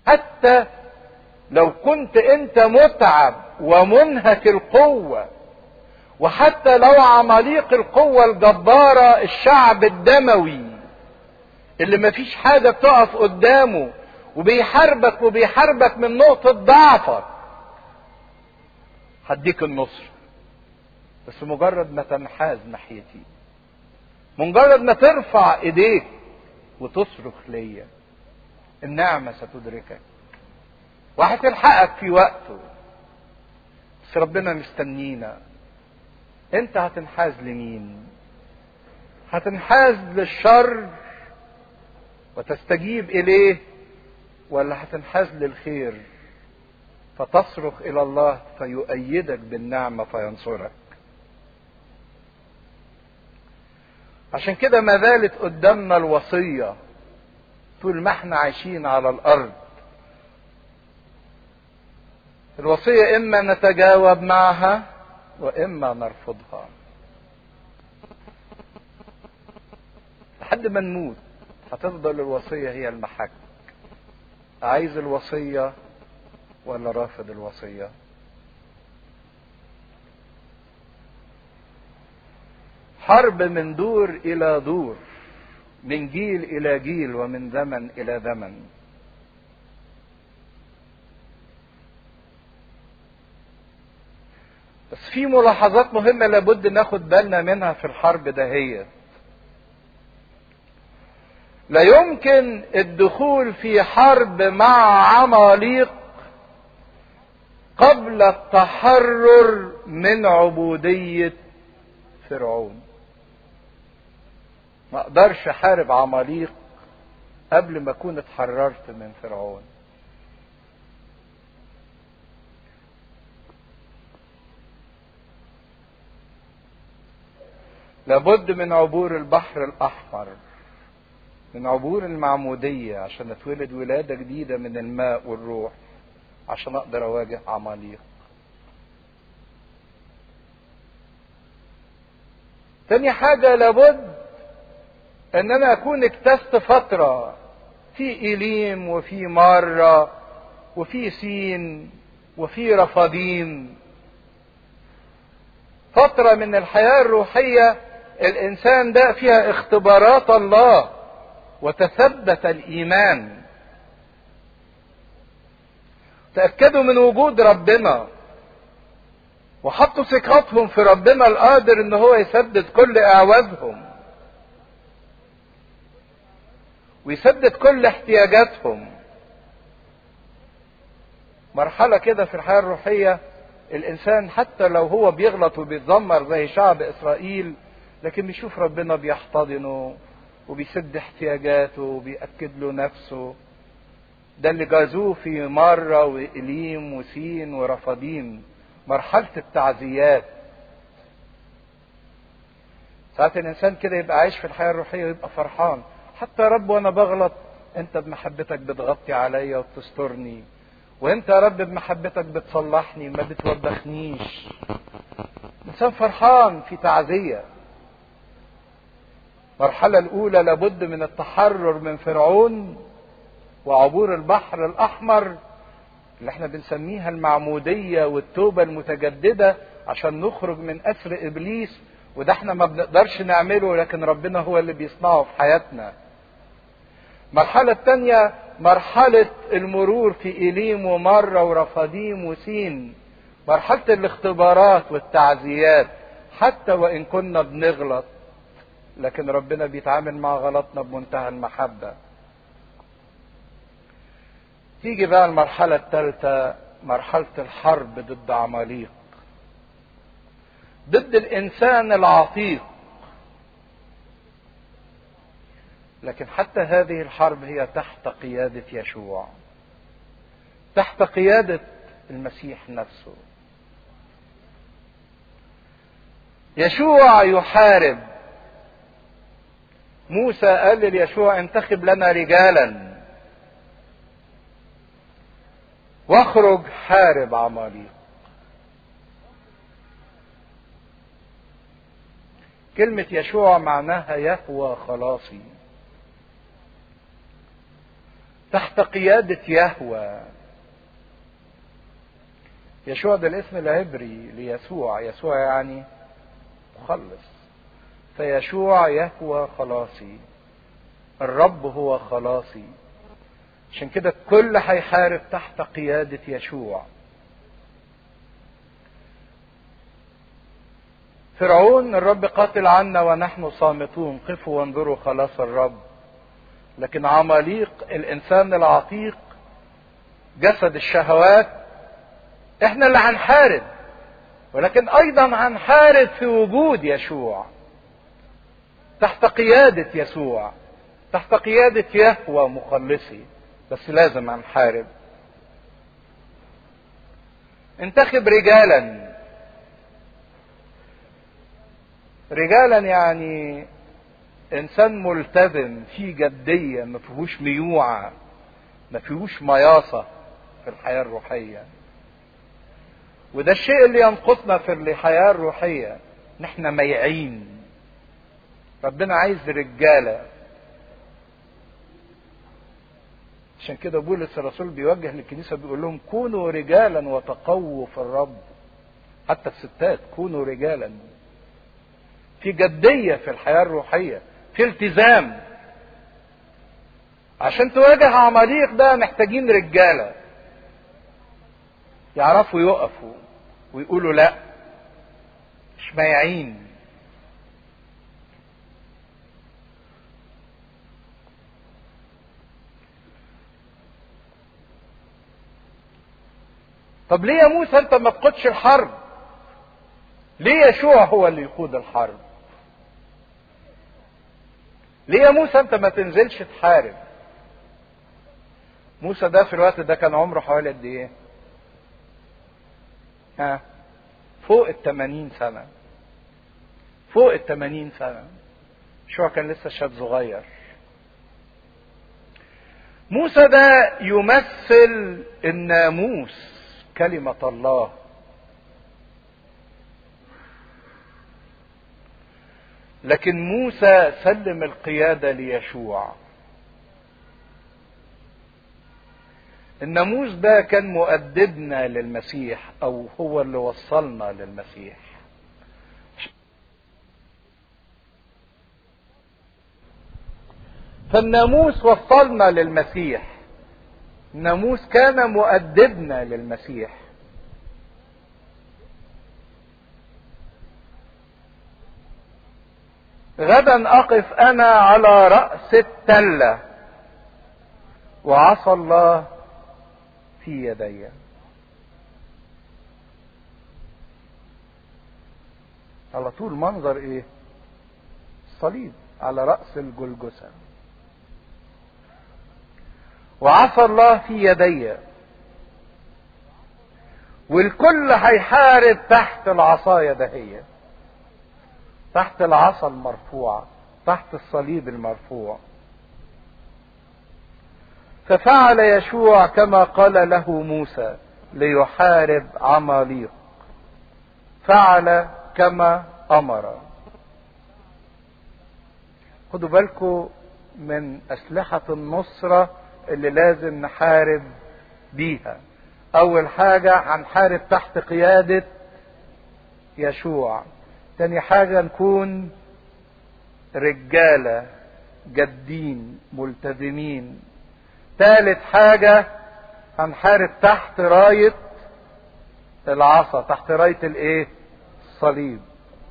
حتى لو كنت انت متعب ومنهك القوة وحتى لو عماليق القوة الجبارة الشعب الدموي اللي مفيش حاجة بتقف قدامه وبيحاربك وبيحاربك من نقطة ضعفك هديك النصر بس مجرد ما تنحاز ناحيتي مجرد ما ترفع ايديك وتصرخ ليا النعمة ستدركك وهتلحقك في وقته بس ربنا مستنينا انت هتنحاز لمين هتنحاز للشر وتستجيب اليه ولا هتنحاز للخير فتصرخ الى الله فيؤيدك بالنعمه فينصرك عشان كده ما زالت قدامنا الوصيه طول ما احنا عايشين على الارض الوصيه اما نتجاوب معها واما نرفضها لحد ما نموت هتفضل الوصيه هي المحك عايز الوصيه ولا رافض الوصيه حرب من دور الى دور من جيل الى جيل ومن زمن الى زمن بس في ملاحظات مهمه لابد ناخد بالنا منها في الحرب دهيت لا يمكن الدخول في حرب مع عماليق قبل التحرر من عبوديه فرعون ما اقدرش احارب عماليق قبل ما اكون اتحررت من فرعون لابد من عبور البحر الاحمر من عبور المعمودية عشان اتولد ولادة جديدة من الماء والروح عشان اقدر اواجه عماليق تاني حاجة لابد ان انا اكون اكتست فترة في ايليم وفي مرة وفي سين وفي رفاديم فترة من الحياة الروحية الانسان ده فيها اختبارات الله وتثبت الايمان تاكدوا من وجود ربنا وحطوا ثقتهم في ربنا القادر ان هو يسدد كل اعوازهم ويسدد كل احتياجاتهم مرحله كده في الحياه الروحيه الانسان حتى لو هو بيغلط وبيتذمر زي شعب اسرائيل لكن بيشوف ربنا بيحتضنه وبيسد احتياجاته وبيأكد له نفسه ده اللي جازوه في مرة وإليم وسين ورفاديم مرحلة التعزيات ساعات الإنسان كده يبقى عايش في الحياة الروحية ويبقى فرحان حتى يا رب وأنا بغلط أنت بمحبتك بتغطي عليا وبتسترني وأنت يا رب بمحبتك بتصلحني ما بتوبخنيش إنسان فرحان في تعزية المرحلة الأولى لابد من التحرر من فرعون وعبور البحر الأحمر اللي احنا بنسميها المعمودية والتوبة المتجددة عشان نخرج من أسر إبليس وده احنا ما بنقدرش نعمله لكن ربنا هو اللي بيصنعه في حياتنا المرحلة الثانية مرحلة المرور في إليم ومرة ورفاديم وسين مرحلة الاختبارات والتعزيات حتى وإن كنا بنغلط لكن ربنا بيتعامل مع غلطنا بمنتهى المحبة تيجي بقى المرحلة الثالثة مرحلة الحرب ضد عماليق ضد الإنسان العتيق لكن حتى هذه الحرب هي تحت قيادة يشوع تحت قيادة المسيح نفسه يشوع يحارب موسى قال ليشوع انتخب لنا رجالا واخرج حارب عماليق كلمة يشوع معناها يهوى خلاصي تحت قيادة يهوى يشوع ده الاسم العبري ليسوع يسوع يعني مخلص فيشوع يهوى خلاصي الرب هو خلاصي عشان كده الكل هيحارب تحت قيادة يشوع فرعون الرب قاتل عنا ونحن صامتون قفوا وانظروا خلاص الرب لكن عماليق الانسان العتيق جسد الشهوات احنا اللي هنحارب ولكن ايضا هنحارب في وجود يشوع تحت قيادة يسوع تحت قيادة يهوى مخلصي بس لازم هنحارب انتخب رجالا رجالا يعني انسان ملتزم فيه جدية ما فيهوش ميوعة ما فيهوش مياصة في الحياة الروحية وده الشيء اللي ينقصنا في الحياة الروحية ان احنا ميعين ربنا عايز رجالة عشان كده بولس الرسول بيوجه للكنيسة بيقول لهم كونوا رجالا وتقووا في الرب حتى الستات كونوا رجالا في جدية في الحياة الروحية في التزام عشان تواجه عماليق ده محتاجين رجالة يعرفوا يقفوا ويقولوا لا مش مايعين طب ليه يا موسى انت ما تقودش الحرب ليه يشوع هو اللي يقود الحرب ليه يا موسى انت ما تنزلش تحارب موسى ده في الوقت ده كان عمره حوالي قد ايه ها فوق التمانين سنة فوق التمانين سنة شو كان لسه شاب صغير موسى ده يمثل الناموس كلمة الله لكن موسى سلم القيادة ليشوع الناموس ده كان مؤدبنا للمسيح او هو اللي وصلنا للمسيح فالناموس وصلنا للمسيح الناموس كان مؤدبنا للمسيح غدا اقف انا على راس التله وعصى الله في يدي على طول منظر ايه الصليب على رأس الجلجسة وعصى الله في يدي والكل هيحارب تحت العصاية دهية تحت العصا المرفوعة تحت الصليب المرفوع ففعل يشوع كما قال له موسى ليحارب عماليق فعل كما امر خدوا بالكم من اسلحه النصره اللي لازم نحارب بيها اول حاجه هنحارب تحت قياده يشوع تاني حاجه نكون رجاله جادين ملتزمين ثالث حاجة هنحارب تحت راية العصا تحت راية الايه الصليب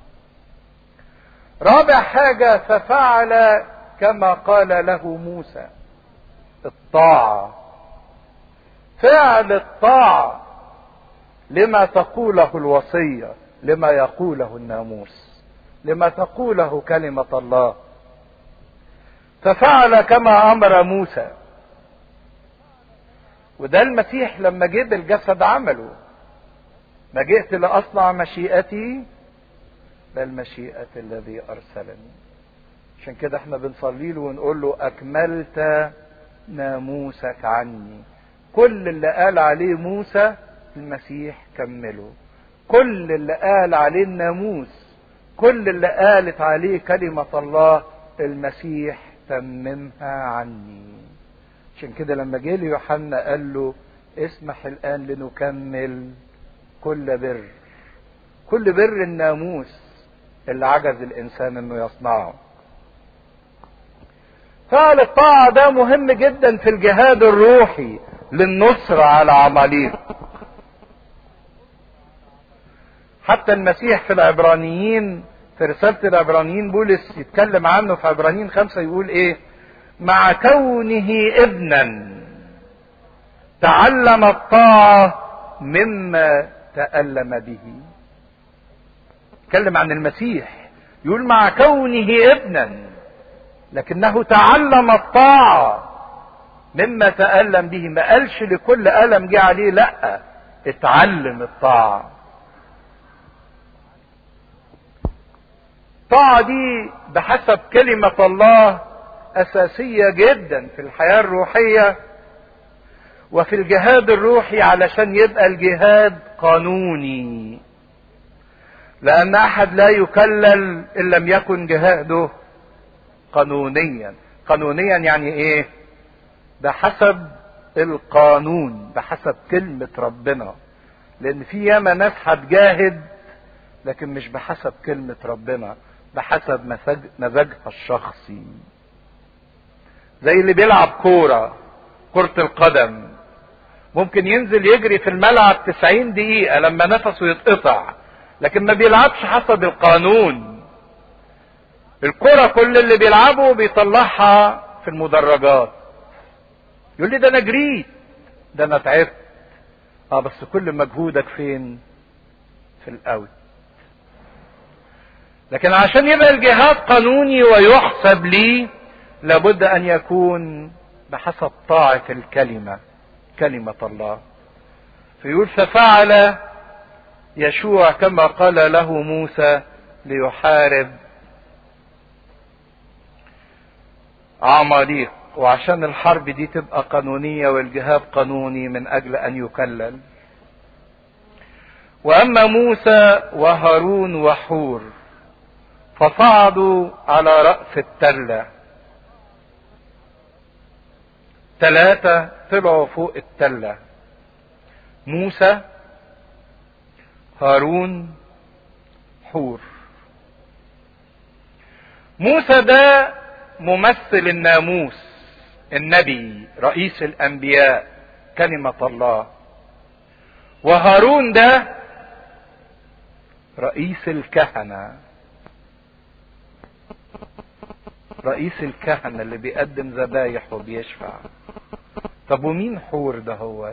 رابع حاجة ففعل كما قال له موسى الطاعة فعل الطاعة لما تقوله الوصية لما يقوله الناموس لما تقوله كلمة الله ففعل كما أمر موسى وده المسيح لما جه بالجسد عمله ما جئت لأصنع مشيئتي بل مشيئة الذي أرسلني عشان كده احنا بنصلي له ونقول له أكملت ناموسك عني كل اللي قال عليه موسى المسيح كمله كل اللي قال عليه الناموس كل اللي قالت عليه كلمة الله المسيح تممها عني عشان كده لما جه ليوحنا قال له اسمح الآن لنكمل كل بر كل بر الناموس اللي عجز الإنسان إنه يصنعه فعل الطاعة ده مهم جدا في الجهاد الروحي للنصر على عماليق حتى المسيح في العبرانيين في رسالة العبرانيين بولس يتكلم عنه في عبرانيين خمسة يقول ايه مع كونه ابنا تعلم الطاعة مما تألم به يتكلم عن المسيح يقول مع كونه ابنا لكنه تعلم الطاعة مما تألم به ما قالش لكل ألم جه عليه لا اتعلم الطاعة الطاعة دي بحسب كلمة الله أساسية جدا في الحياة الروحية وفي الجهاد الروحي علشان يبقى الجهاد قانوني لأن أحد لا يكلل إن لم يكن جهاده قانونيا قانونيا يعني إيه بحسب القانون بحسب كلمة ربنا لأن في ياما ناس هتجاهد لكن مش بحسب كلمة ربنا بحسب مزاج مزاجها الشخصي زي اللي بيلعب كورة كرة القدم ممكن ينزل يجري في الملعب 90 دقيقة لما نفسه يتقطع لكن ما بيلعبش حسب القانون الكرة كل اللي بيلعبه بيطلعها في المدرجات يقول لي ده انا جريت ده انا تعبت اه بس كل مجهودك فين في الاوت لكن عشان يبقى الجهاد قانوني ويحسب لي لابد ان يكون بحسب طاعة الكلمة كلمة الله فيقول ففعل يشوع كما قال له موسى ليحارب عماليق وعشان الحرب دي تبقى قانونية والجهاد قانوني من أجل أن يكلل وأما موسى وهارون وحور فصعدوا على رأس التلة ثلاثة طلعوا فوق التلة موسى هارون حور موسى ده ممثل الناموس النبي رئيس الانبياء كلمة الله وهارون ده رئيس الكهنة رئيس الكهنة اللي بيقدم ذبايح وبيشفع طب ومين حور ده هو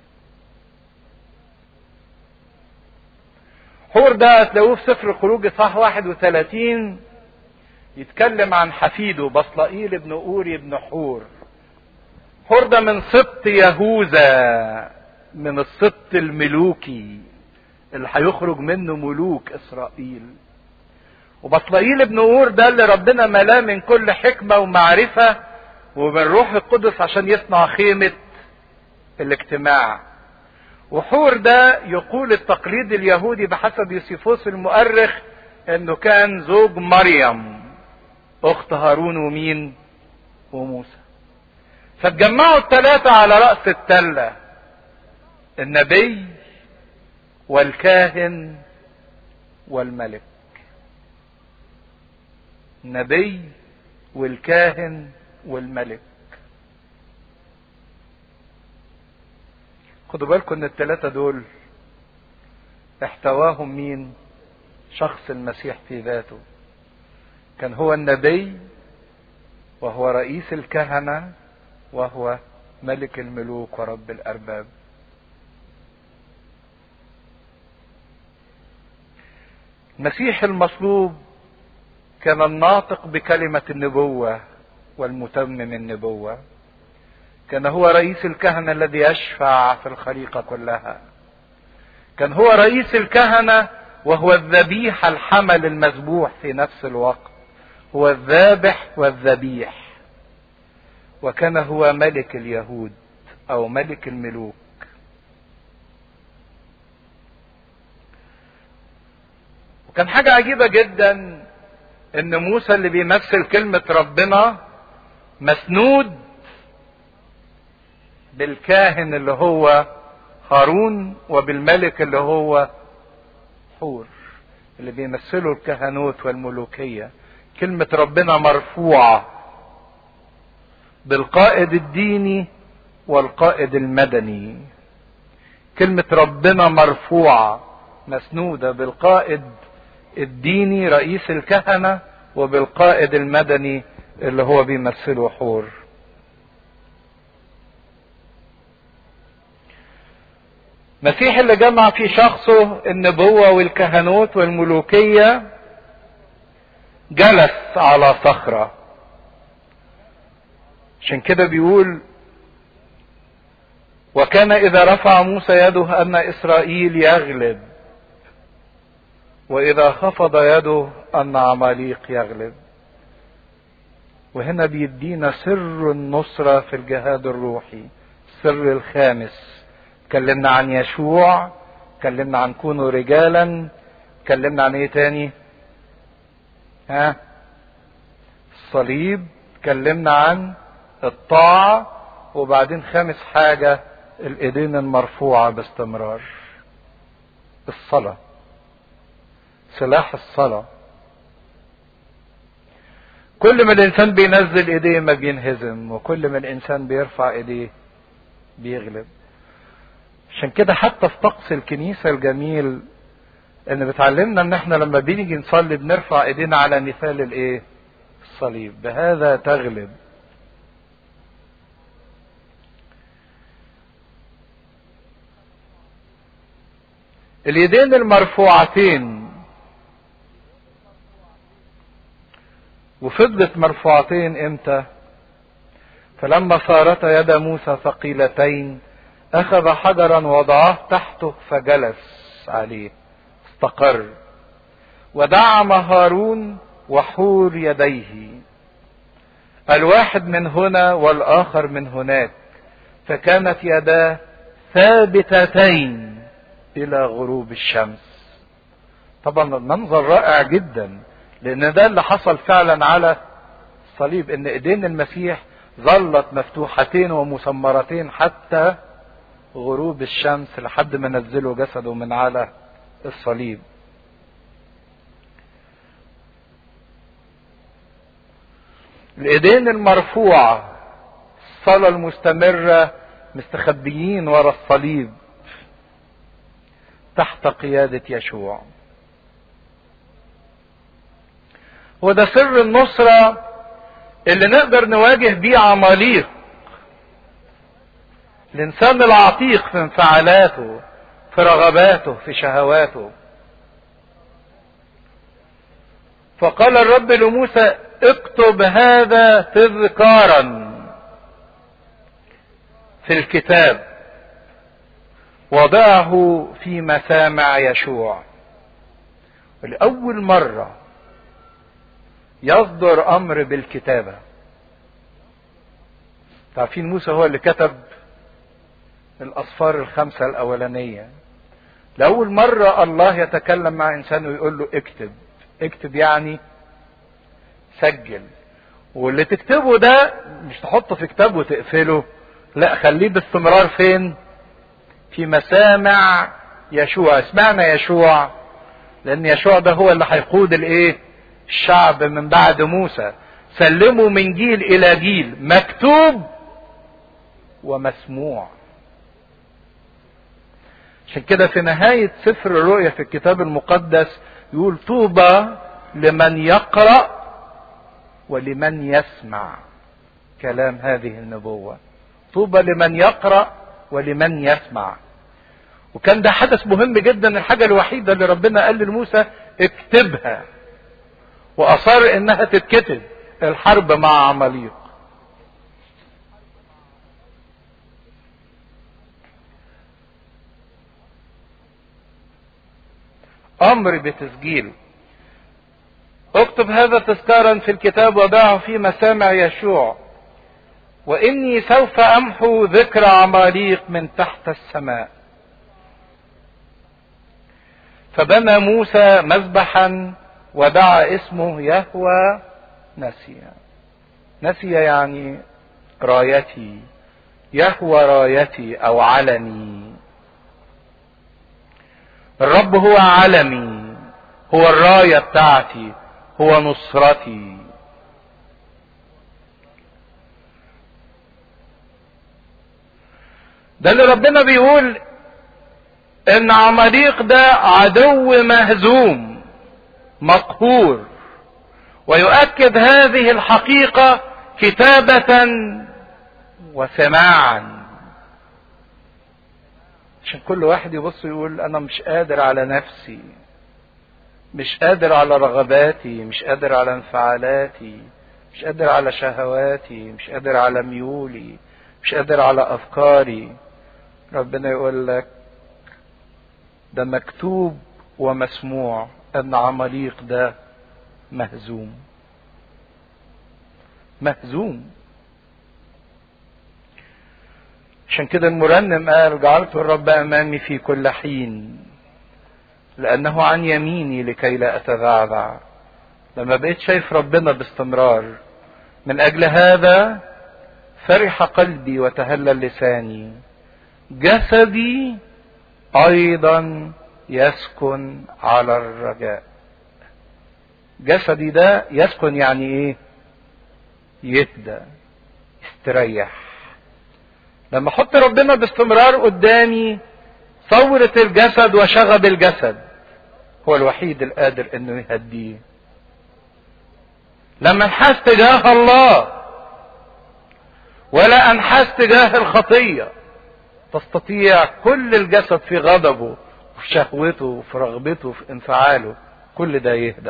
حور ده هتلاقوه في سفر الخروج صح 31 يتكلم عن حفيده بصلائيل ابن اوري ابن حور حور ده من سبط يهوذا من السبط الملوكي اللي هيخرج منه ملوك اسرائيل وبصلائيل ابن اور ده اللي ربنا ملاه من كل حكمة ومعرفة ومن روح القدس عشان يصنع خيمة الاجتماع وحور ده يقول التقليد اليهودي بحسب يوسيفوس المؤرخ انه كان زوج مريم اخت هارون ومين وموسى فاتجمعوا الثلاثة على رأس التلة النبي والكاهن والملك النبي والكاهن والملك خدوا بالكم ان الثلاثة دول احتواهم مين شخص المسيح في ذاته كان هو النبي وهو رئيس الكهنة وهو ملك الملوك ورب الأرباب المسيح المصلوب كان الناطق بكلمة النبوة والمتمم النبوة كان هو رئيس الكهنة الذي يشفع في الخليقة كلها كان هو رئيس الكهنة وهو الذبيح الحمل المذبوح في نفس الوقت هو الذابح والذبيح وكان هو ملك اليهود او ملك الملوك وكان حاجة عجيبة جدا ان موسى اللي بيمثل كلمة ربنا مسنود بالكاهن اللي هو هارون وبالملك اللي هو حور اللي بيمثلوا الكهنوت والملوكية كلمة ربنا مرفوعة بالقائد الديني والقائد المدني كلمة ربنا مرفوعة مسنودة بالقائد الديني رئيس الكهنة وبالقائد المدني اللي هو بيمثله حور مسيح اللي جمع في شخصه النبوة والكهنوت والملوكية جلس على صخرة عشان كده بيقول وكان إذا رفع موسى يده أن إسرائيل يغلب وإذا خفض يده أن عماليق يغلب وهنا بيدينا سر النصرة في الجهاد الروحي السر الخامس اتكلمنا عن يشوع اتكلمنا عن كونوا رجالا اتكلمنا عن ايه تاني ها الصليب اتكلمنا عن الطاعة وبعدين خامس حاجة الايدين المرفوعة باستمرار الصلاة سلاح الصلاة كل ما الانسان بينزل ايديه ما بينهزم وكل ما الانسان بيرفع ايديه بيغلب عشان كده حتى في طقس الكنيسة الجميل ان بتعلمنا ان احنا لما بنيجي نصلي بنرفع ايدينا على مثال الايه الصليب بهذا تغلب اليدين المرفوعتين وفضلت مرفوعتين امتى فلما صارتا يد موسى ثقيلتين اخذ حجرا وضعه تحته فجلس عليه استقر ودعم هارون وحور يديه الواحد من هنا والاخر من هناك فكانت يداه ثابتتين الى غروب الشمس طبعا المنظر رائع جدا لان ده اللي حصل فعلا على الصليب ان ايدين المسيح ظلت مفتوحتين ومسمرتين حتى غروب الشمس لحد ما نزلوا جسده من على الصليب الايدين المرفوعة الصلاة المستمرة مستخبيين ورا الصليب تحت قيادة يشوع وده سر النصرة اللي نقدر نواجه بيه عماليق الانسان العتيق في انفعالاته في رغباته في شهواته فقال الرب لموسى اكتب هذا تذكارا في الكتاب وضعه في مسامع يشوع ولأول مرة يصدر أمر بالكتابة تعرفين موسى هو اللي كتب الأصفار الخمسة الأولانية لأول مرة الله يتكلم مع إنسان ويقول له اكتب اكتب يعني سجل واللي تكتبه ده مش تحطه في كتاب وتقفله لا خليه باستمرار فين في مسامع يشوع اسمعنا يشوع لان يشوع ده هو اللي هيقود الايه الشعب من بعد موسى سلموا من جيل الى جيل مكتوب ومسموع عشان كده في نهاية سفر الرؤيا في الكتاب المقدس يقول طوبى لمن يقرأ ولمن يسمع كلام هذه النبوة طوبى لمن يقرأ ولمن يسمع وكان ده حدث مهم جدا الحاجة الوحيدة اللي ربنا قال لموسى اكتبها وأصر انها تتكتب الحرب مع عماليق امر بتسجيل اكتب هذا تذكارا في الكتاب وضعه في مسامع يشوع واني سوف امحو ذكر عماليق من تحت السماء فبنى موسى مذبحا ودعا اسمه يهوى نسيا نسي يعني رايتي يهوى رايتي او علمي الرب هو علمي هو الراية بتاعتي هو نصرتي ده اللي ربنا بيقول ان عماليق ده عدو مهزوم مقهور ويؤكد هذه الحقيقة كتابة وسماعا عشان كل واحد يبص يقول انا مش قادر على نفسي مش قادر على رغباتي مش قادر على انفعالاتي مش قادر على شهواتي مش قادر على ميولي مش قادر على افكاري ربنا يقول لك ده مكتوب ومسموع ان عماليق ده مهزوم مهزوم عشان كده المرنم قال جعلت الرب امامي في كل حين لانه عن يميني لكي لا اتذعذع لما بقيت شايف ربنا باستمرار من اجل هذا فرح قلبي وتهلل لساني جسدي ايضا يسكن على الرجاء جسدي ده يسكن يعني ايه يهدى يستريح لما احط ربنا باستمرار قدامي ثورة الجسد وشغب الجسد هو الوحيد القادر انه يهديه لما انحاز تجاه الله ولا انحاز تجاه الخطيه تستطيع كل الجسد في غضبه وفي شهوته وفي رغبته وفي انفعاله كل ده يهدى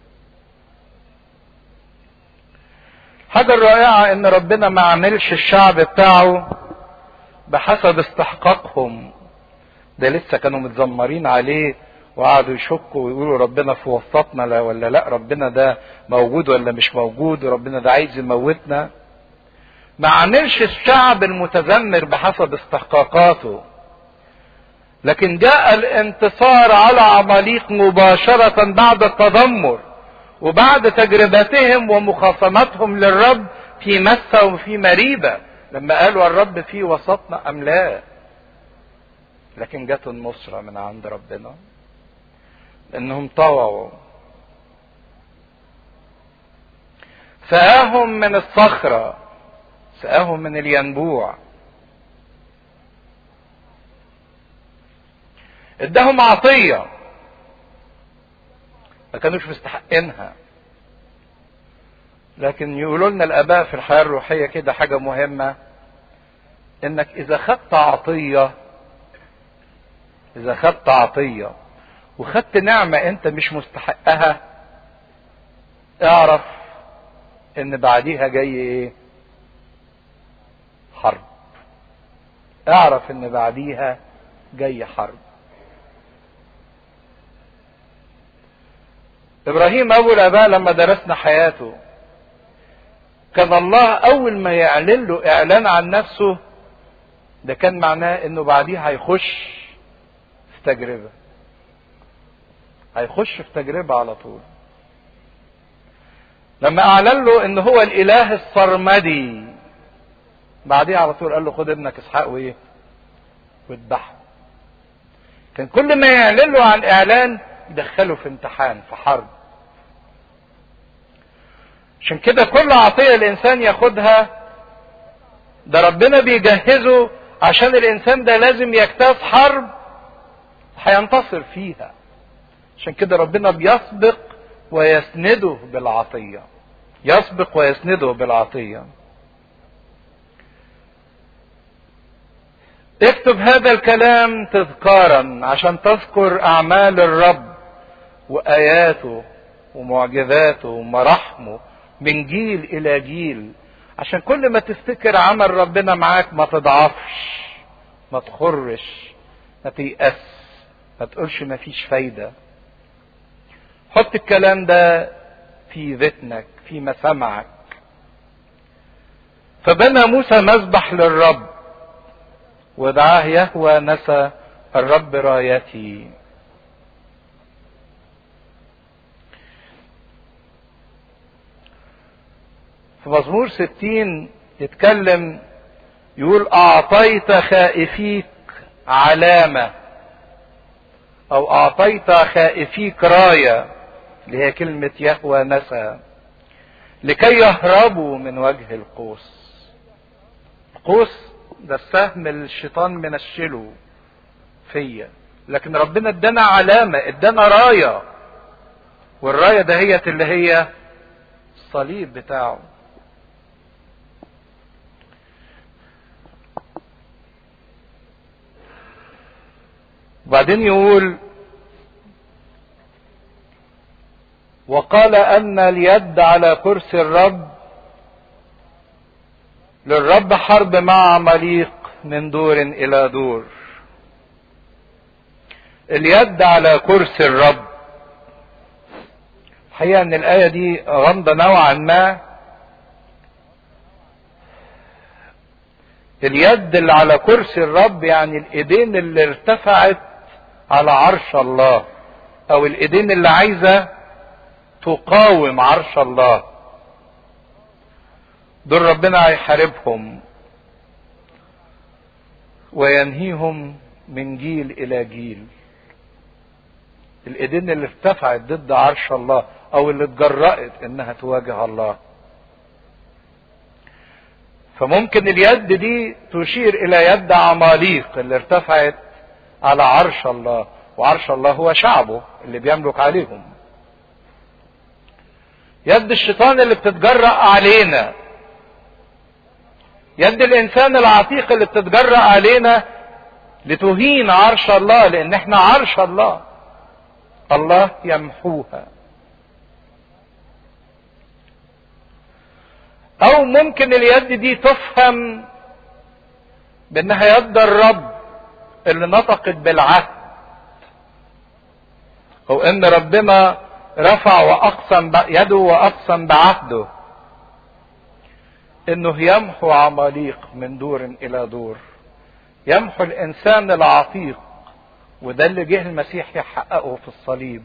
حاجة الرائعة ان ربنا ما عملش الشعب بتاعه بحسب استحقاقهم ده لسه كانوا متذمرين عليه وقعدوا يشكوا ويقولوا ربنا في وسطنا لا ولا لا ربنا ده موجود ولا مش موجود وربنا ده عايز يموتنا ما عملش الشعب المتذمر بحسب استحقاقاته لكن جاء الانتصار على عماليق مباشرة بعد التذمر وبعد تجربتهم ومخاصمتهم للرب في مسة وفي مريبة لما قالوا الرب في وسطنا أم لا لكن جت النصرة من عند ربنا لأنهم طوعوا سقاهم من الصخرة سقاهم من الينبوع اداهم عطية ما كانوش مستحقينها لكن يقولوا لنا الاباء في الحياة الروحية كده حاجة مهمة انك اذا خدت عطية اذا خدت عطية وخدت نعمة انت مش مستحقها اعرف ان بعديها جاي ايه حرب اعرف ان بعديها جاي حرب ابراهيم ابو الاباء لما درسنا حياته كان الله اول ما يعلن له اعلان عن نفسه ده كان معناه انه بعديها هيخش في تجربه هيخش في تجربه على طول لما اعلن له ان هو الاله السرمدي بعديها على طول قال له خد ابنك اسحاق وايه واذبحه كان كل ما يعلن له عن اعلان يدخله في امتحان في حرب عشان كده كل عطية الإنسان ياخدها ده ربنا بيجهزه عشان الإنسان ده لازم يجتاز حرب هينتصر فيها عشان كده ربنا بيسبق ويسنده بالعطية يسبق ويسنده بالعطية اكتب هذا الكلام تذكارا عشان تذكر أعمال الرب وآياته ومعجزاته ومراحمه من جيل الى جيل عشان كل ما تفتكر عمل ربنا معاك ما تضعفش ما تخرش ما تيأس ما تقولش ما فيش فايدة حط الكلام ده في ذهنك في مسامعك فبنى موسى مذبح للرب ودعاه يهوى نسى الرب رايتي في مزمور ستين يتكلم يقول اعطيت خائفيك علامة او اعطيت خائفيك راية اللي هي كلمة يهوى نسى لكي يهربوا من وجه القوس القوس ده السهم الشيطان منشله فيا لكن ربنا ادانا علامة ادانا راية والراية دهيت اللي هي الصليب بتاعه وبعدين يقول وقال ان اليد على كرسي الرب للرب حرب مع عماليق من دور الى دور اليد على كرسي الرب الحقيقه ان الايه دي غامضه نوعا ما اليد اللي على كرسي الرب يعني الايدين اللي ارتفعت على عرش الله او الايدين اللي عايزه تقاوم عرش الله دول ربنا هيحاربهم وينهيهم من جيل الى جيل الايدين اللي ارتفعت ضد عرش الله او اللي اتجرأت انها تواجه الله فممكن اليد دي تشير الى يد عماليق اللي ارتفعت على عرش الله وعرش الله هو شعبه اللي بيملك عليهم يد الشيطان اللي بتتجرأ علينا يد الانسان العتيق اللي بتتجرأ علينا لتهين عرش الله لان احنا عرش الله الله يمحوها او ممكن اليد دي تفهم بانها يد الرب اللي نطقت بالعهد او ان ربنا رفع واقسم يده واقسم بعهده انه يمحو عماليق من دور الى دور يمحو الانسان العتيق وده اللي جه المسيح يحققه في الصليب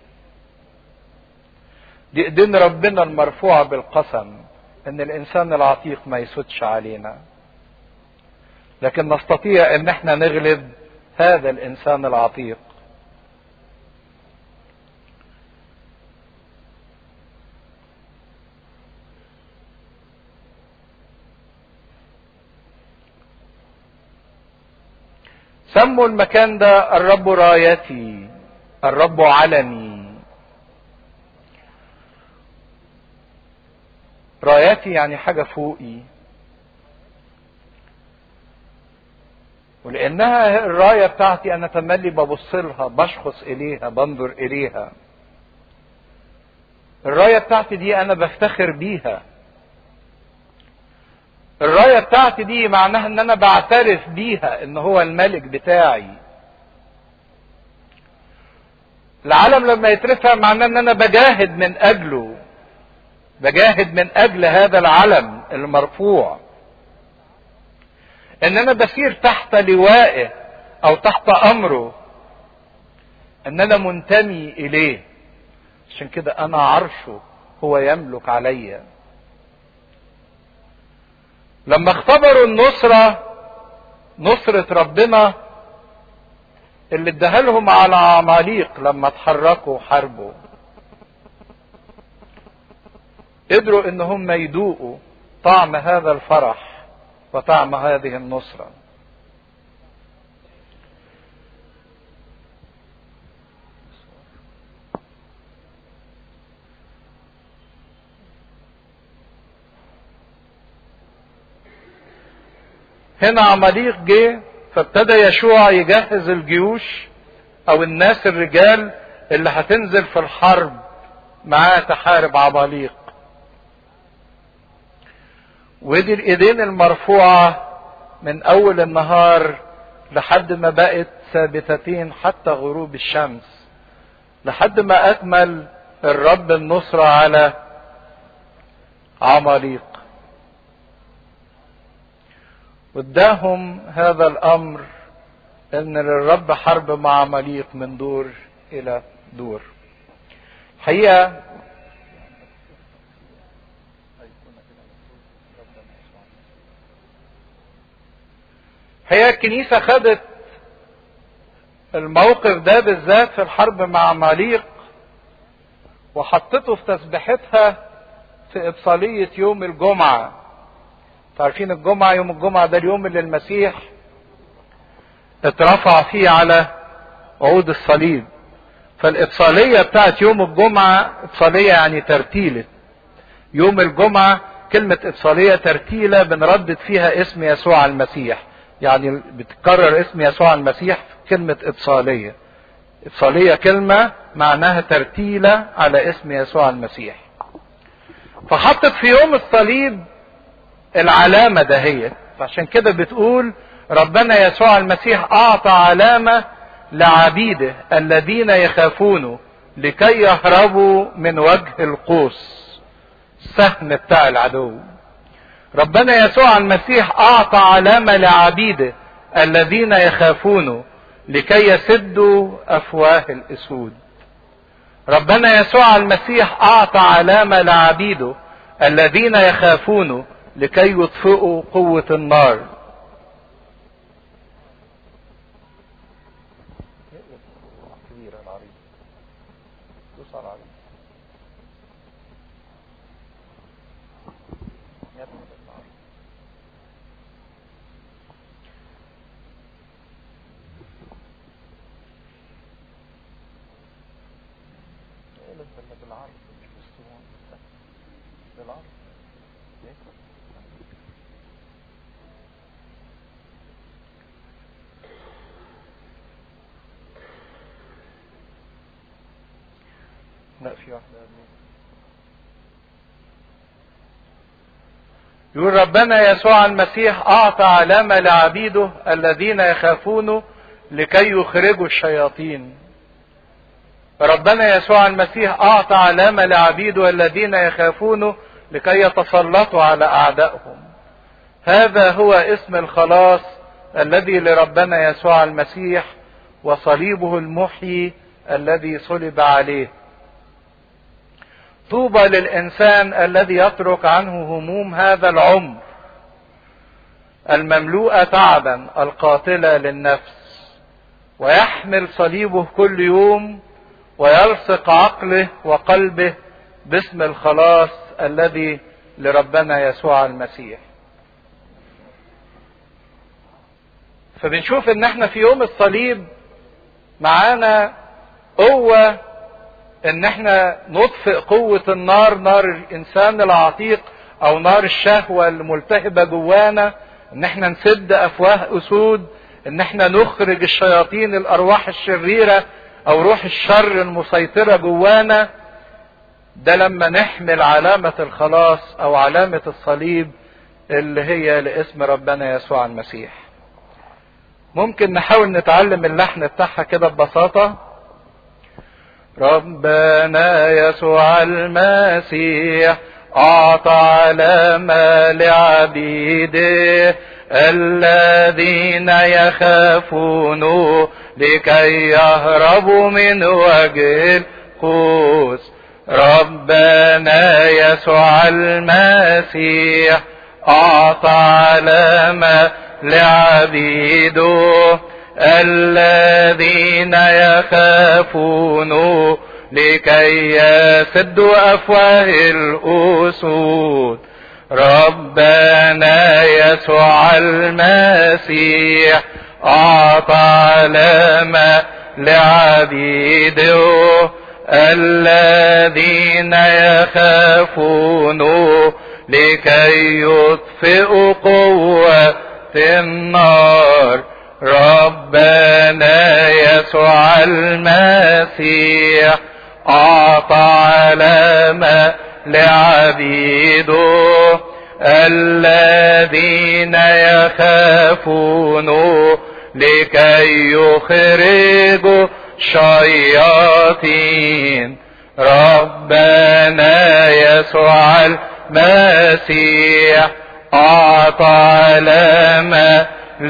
دي ايدين ربنا المرفوعه بالقسم ان الانسان العتيق ما يسودش علينا لكن نستطيع ان احنا نغلب هذا الانسان العتيق سموا المكان ده الرب رايتي الرب علمي رايتي يعني حاجة فوقي ولانها الراية بتاعتي انا تملي ببص لها بشخص اليها بنظر اليها الراية بتاعتي دي انا بفتخر بيها الراية بتاعتي دي معناها ان انا بعترف بيها ان هو الملك بتاعي العالم لما يترفع معناه ان انا بجاهد من اجله بجاهد من اجل هذا العلم المرفوع ان انا بسير تحت لوائه او تحت امره ان انا منتمي اليه عشان كده انا عرشه هو يملك عليّ لما اختبروا النصرة نصرة ربنا اللي اداها لهم على عماليق لما اتحركوا وحاربوا قدروا ان هم يدوقوا طعم هذا الفرح وطعم هذه النصرة هنا عماليق جه فابتدى يشوع يجهز الجيوش او الناس الرجال اللي هتنزل في الحرب معاه تحارب عماليق ودي الايدين المرفوعة من اول النهار لحد ما بقت ثابتتين حتى غروب الشمس لحد ما اكمل الرب النصرة على عماليق واداهم هذا الامر ان للرب حرب مع عماليق من دور الى دور حقيقه هي الكنيسة خدت الموقف ده بالذات في الحرب مع عماليق وحطته في تسبيحتها في إبصالية يوم الجمعة عارفين الجمعة يوم الجمعة ده اليوم اللي المسيح اترفع فيه على عود الصليب فالإبصالية بتاعت يوم الجمعة إبصالية يعني ترتيلة يوم الجمعة كلمة إبصالية ترتيلة بنردد فيها اسم يسوع المسيح يعني بتكرر اسم يسوع المسيح في كلمة إبصالية إبصالية كلمة معناها ترتيلة على اسم يسوع المسيح فحطت في يوم الصليب العلامة دهيت فعشان كده بتقول ربنا يسوع المسيح أعطى علامة لعبيده الذين يخافونه لكي يهربوا من وجه القوس السهم بتاع العدو ربنا يسوع المسيح أعطى علامة لعبيده الذين يخافونه لكي يسدوا أفواه الأسود ربنا يسوع المسيح أعطى علامة لعبيده الذين يخافونه لكي يطفئوا قوة النار لا في واحدة يقول ربنا يسوع المسيح أعطى علامة لعبيده الذين يخافونه لكي يخرجوا الشياطين ربنا يسوع المسيح أعطى علامة لعبيده الذين يخافونه لكي يتسلطوا على أعدائهم هذا هو اسم الخلاص الذي لربنا يسوع المسيح وصليبه المحيي الذي صلب عليه طوبى للإنسان الذي يترك عنه هموم هذا العمر المملوءة تعبا القاتلة للنفس ويحمل صليبه كل يوم ويلصق عقله وقلبه باسم الخلاص الذي لربنا يسوع المسيح فبنشوف ان احنا في يوم الصليب معانا قوة ان احنا نطفئ قوة النار نار الانسان العتيق او نار الشهوة الملتهبة جوانا ان احنا نسد افواه اسود ان احنا نخرج الشياطين الارواح الشريرة او روح الشر المسيطرة جوانا ده لما نحمل علامة الخلاص او علامة الصليب اللي هي لاسم ربنا يسوع المسيح ممكن نحاول نتعلم اللحن بتاعها كده ببساطة ربنا يسوع المسيح أعطى علامة لعبيده الذين يخافون لكي يهربوا من وجه القوس ربنا يسوع المسيح أعطى علامة لعبيده الذين يخافون لكي يسدوا أفواه الأسود ربنا يسوع المسيح أعطى علامة لعبيده الذين يخافون لكي يطفئوا قوة النار ربنا يسوع المسيح أعطى علامة لعبيده الذين يخافون لكي يخرجوا شياطين ربنا يسوع المسيح أعطى علامة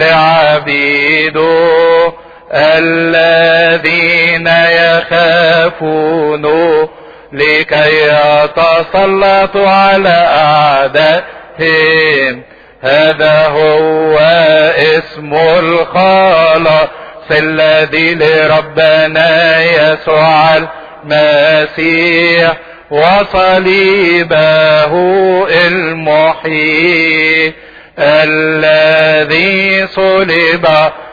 لعبيده الذين يخافون لكي يتسلطوا على أعدائهم هذا هو اسم الخلاص الذي لربنا يسوع المسيح وصليبه المحيي الذي صلب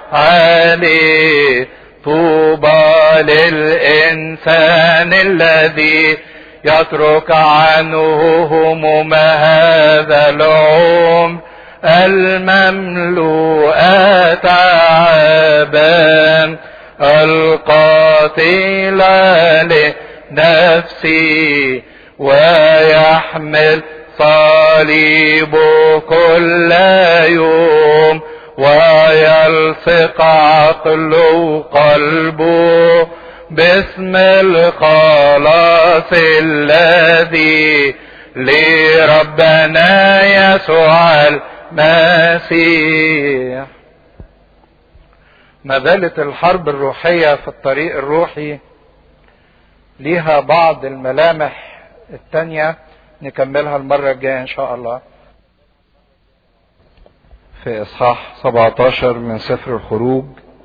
عليه طوبى للإنسان الذي يترك عنه هموم هذا العمر المملوءة تعبا القاتل لنفسي ويحمل صليب كل يوم ويلصق عقله قلبه باسم الخلاص الذي لربنا يسوع المسيح ما زالت الحرب الروحية في الطريق الروحي ليها بعض الملامح التانية نكملها المرة الجاية إن شاء الله في إصحاح 17 من سفر الخروج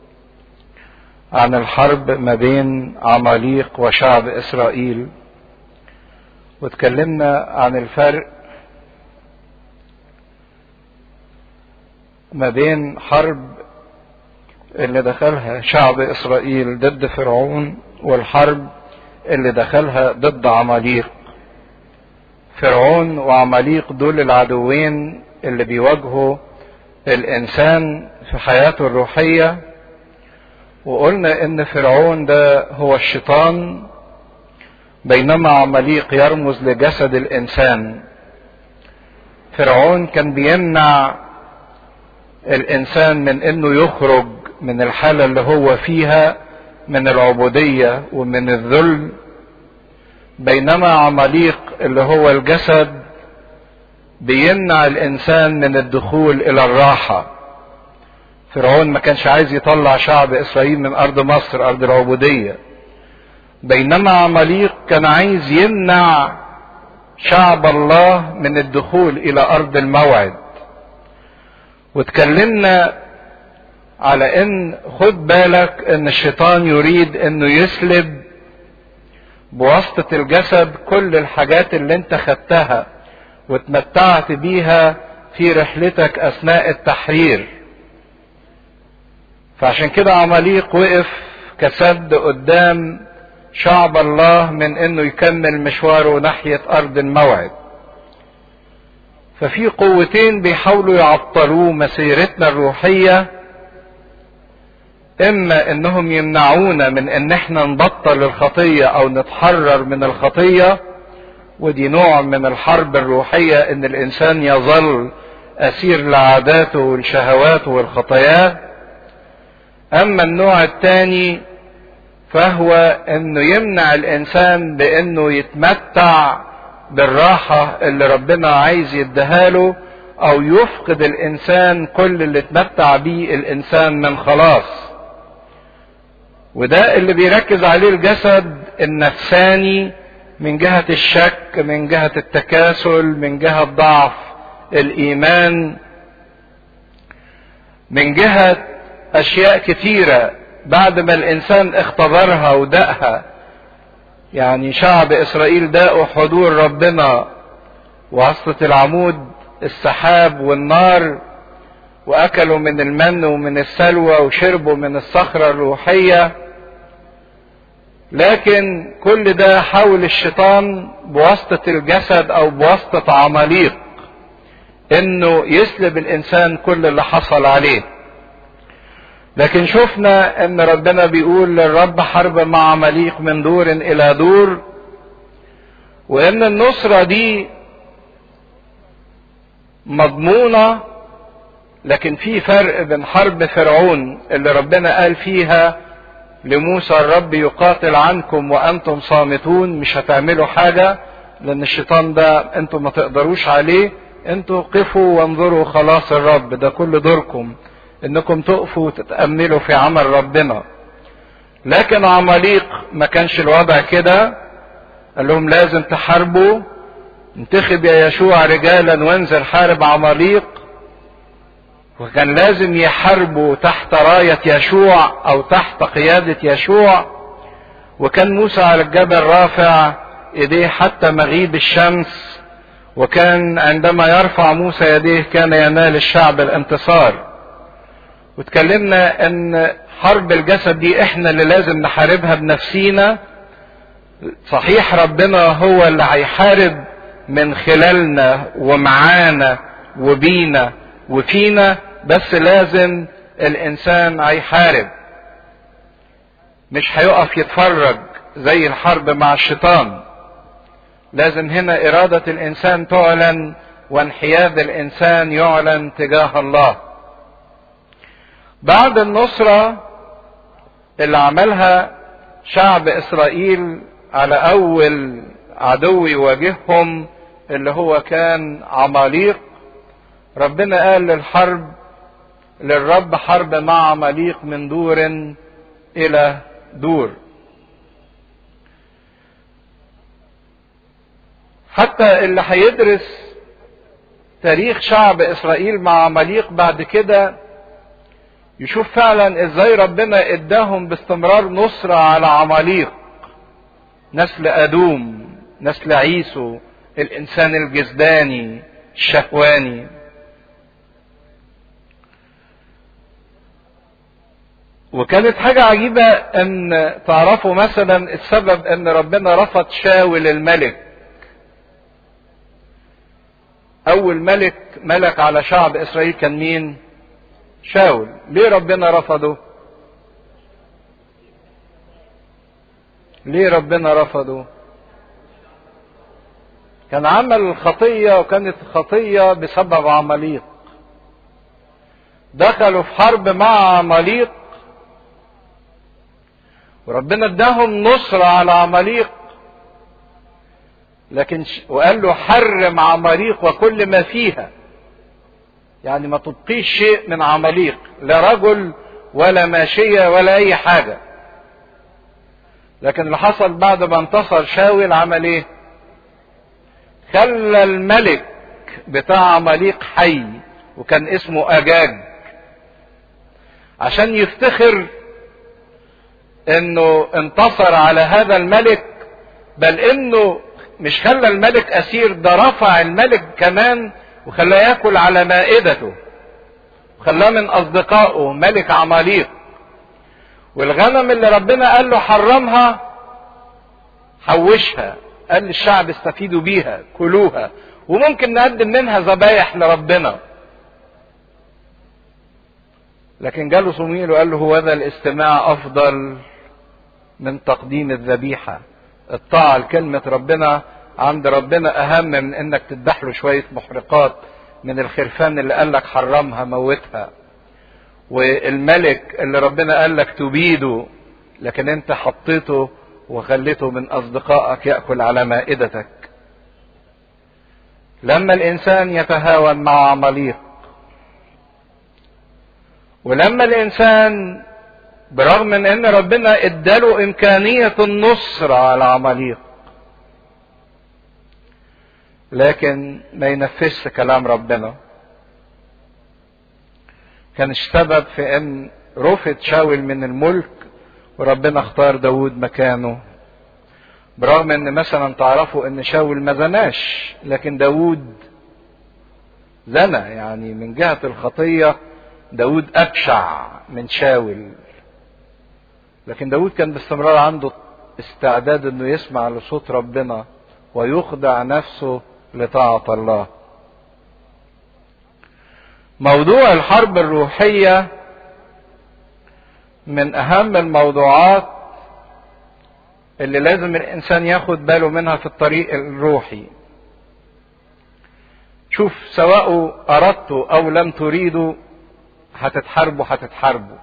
عن الحرب ما بين عماليق وشعب إسرائيل واتكلمنا عن الفرق ما بين حرب اللي دخلها شعب إسرائيل ضد فرعون والحرب اللي دخلها ضد عماليق فرعون وعماليق دول العدوين اللي بيواجهوا الانسان في حياته الروحيه وقلنا ان فرعون ده هو الشيطان بينما عماليق يرمز لجسد الانسان فرعون كان بيمنع الانسان من انه يخرج من الحاله اللي هو فيها من العبوديه ومن الذل بينما عماليق اللي هو الجسد بيمنع الانسان من الدخول الى الراحه فرعون ما كانش عايز يطلع شعب اسرائيل من ارض مصر ارض العبوديه بينما عماليق كان عايز يمنع شعب الله من الدخول الى ارض الموعد واتكلمنا على ان خد بالك ان الشيطان يريد انه يسلب بواسطة الجسد كل الحاجات اللي انت خدتها واتمتعت بيها في رحلتك اثناء التحرير فعشان كده عماليق وقف كسد قدام شعب الله من انه يكمل مشواره ناحية ارض الموعد ففي قوتين بيحاولوا يعطلوه مسيرتنا الروحية اما انهم يمنعونا من ان احنا نبطل الخطية او نتحرر من الخطية ودي نوع من الحرب الروحية ان الانسان يظل اسير لعاداته والشهوات والخطاياه اما النوع الثاني فهو انه يمنع الانسان بانه يتمتع بالراحة اللي ربنا عايز يديها له او يفقد الانسان كل اللي اتمتع بيه الانسان من خلاص وده اللي بيركز عليه الجسد النفساني من جهة الشك من جهة التكاسل من جهة ضعف الايمان من جهة اشياء كتيرة بعد ما الانسان اختبرها ودقها يعني شعب اسرائيل داقوا حضور ربنا وسط العمود السحاب والنار واكلوا من المن ومن السلوى وشربوا من الصخرة الروحية لكن كل ده حول الشيطان بواسطة الجسد او بواسطة عماليق انه يسلب الانسان كل اللي حصل عليه لكن شفنا ان ربنا بيقول للرب حرب مع عماليق من دور الى دور وان النصرة دي مضمونة لكن في فرق بين حرب فرعون اللي ربنا قال فيها لموسى الرب يقاتل عنكم وانتم صامتون مش هتعملوا حاجة لان الشيطان ده انتم ما تقدروش عليه انتوا قفوا وانظروا خلاص الرب ده كل دوركم انكم تقفوا وتتأملوا في عمل ربنا لكن عماليق ما كانش الوضع كده قال لهم لازم تحاربوا انتخب يا يشوع رجالا وانزل حارب عماليق وكان لازم يحاربوا تحت راية يشوع او تحت قيادة يشوع وكان موسى على الجبل رافع ايديه حتى مغيب الشمس وكان عندما يرفع موسى يديه كان ينال الشعب الانتصار وتكلمنا ان حرب الجسد دي احنا اللي لازم نحاربها بنفسينا صحيح ربنا هو اللي هيحارب من خلالنا ومعانا وبينا وفينا بس لازم الانسان هيحارب مش هيقف يتفرج زي الحرب مع الشيطان لازم هنا إرادة الإنسان تعلن وانحياز الإنسان يعلن تجاه الله. بعد النصرة اللي عملها شعب إسرائيل على أول عدو يواجههم اللي هو كان عماليق ربنا قال للحرب للرب حرب مع عماليق من دور إلى دور حتى اللي هيدرس تاريخ شعب اسرائيل مع عماليق بعد كده يشوف فعلا ازاي ربنا اداهم باستمرار نصرة على عماليق نسل ادوم نسل عيسو الانسان الجسداني الشهواني وكانت حاجة عجيبة ان تعرفوا مثلا السبب ان ربنا رفض شاول الملك اول ملك ملك على شعب اسرائيل كان مين شاول ليه ربنا رفضه ليه ربنا رفضه كان عمل الخطية وكانت خطية بسبب عماليق دخلوا في حرب مع عماليق وربنا اداهم نصرة على عماليق لكن وقال له حرم عماليق وكل ما فيها يعني ما تبقيش شيء من عماليق لا رجل ولا ماشية ولا أي حاجة لكن اللي حصل بعد ما انتصر شاول عمل ايه خلى الملك بتاع عماليق حي وكان اسمه أجاج عشان يفتخر انه انتصر على هذا الملك بل انه مش خلى الملك اسير ده رفع الملك كمان وخلاه ياكل على مائدته وخلاه من اصدقائه ملك عماليق والغنم اللي ربنا قال له حرمها حوشها قال للشعب استفيدوا بيها كلوها وممكن نقدم منها ذبايح لربنا لكن جاله صمويل وقال له هو ذا الاستماع افضل من تقديم الذبيحه الطاعه لكلمه ربنا عند ربنا اهم من انك تذبح له شويه محرقات من الخرفان اللي قال لك حرمها موتها والملك اللي ربنا قال لك تبيده لكن انت حطيته وخليته من اصدقائك ياكل على مائدتك لما الانسان يتهاون مع عماليق ولما الانسان برغم من ان ربنا اداله امكانيه النصر على عماليق لكن ما ينفذش كلام ربنا كان السبب في ان رفض شاول من الملك وربنا اختار داود مكانه برغم ان مثلا تعرفوا ان شاول ما زناش لكن داود زنى يعني من جهة الخطية داود أبشع من شاول لكن داود كان باستمرار عنده استعداد انه يسمع لصوت ربنا ويخضع نفسه لطاعة الله موضوع الحرب الروحية من أهم الموضوعات اللي لازم الإنسان ياخد باله منها في الطريق الروحي شوف سواء أردتوا أو لم تريدوا هتتحاربوا هتتحاربوا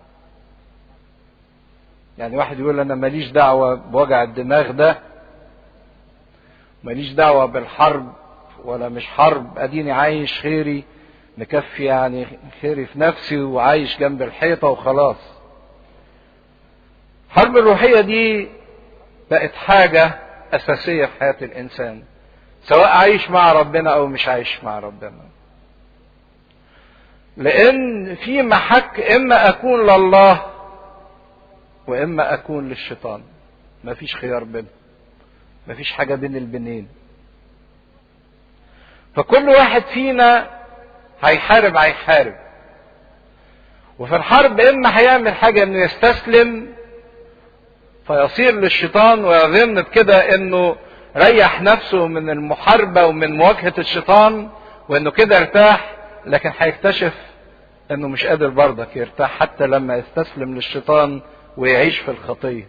يعني واحد يقول أنا ماليش دعوة بوجع الدماغ ده ماليش دعوة بالحرب ولا مش حرب أديني عايش خيري مكفي يعني خيري في نفسي وعايش جنب الحيطة وخلاص الحرب الروحية دي بقت حاجة أساسية في حياة الإنسان سواء عايش مع ربنا أو مش عايش مع ربنا لان في محك اما اكون لله واما اكون للشيطان مفيش خيار بينهم مفيش حاجه بين البنين فكل واحد فينا هيحارب هيحارب وفي الحرب اما هيعمل حاجه انه يستسلم فيصير للشيطان ويظن بكده انه ريح نفسه من المحاربه ومن مواجهه الشيطان وانه كده ارتاح لكن هيكتشف انه مش قادر برضك يرتاح حتى لما يستسلم للشيطان ويعيش في الخطيه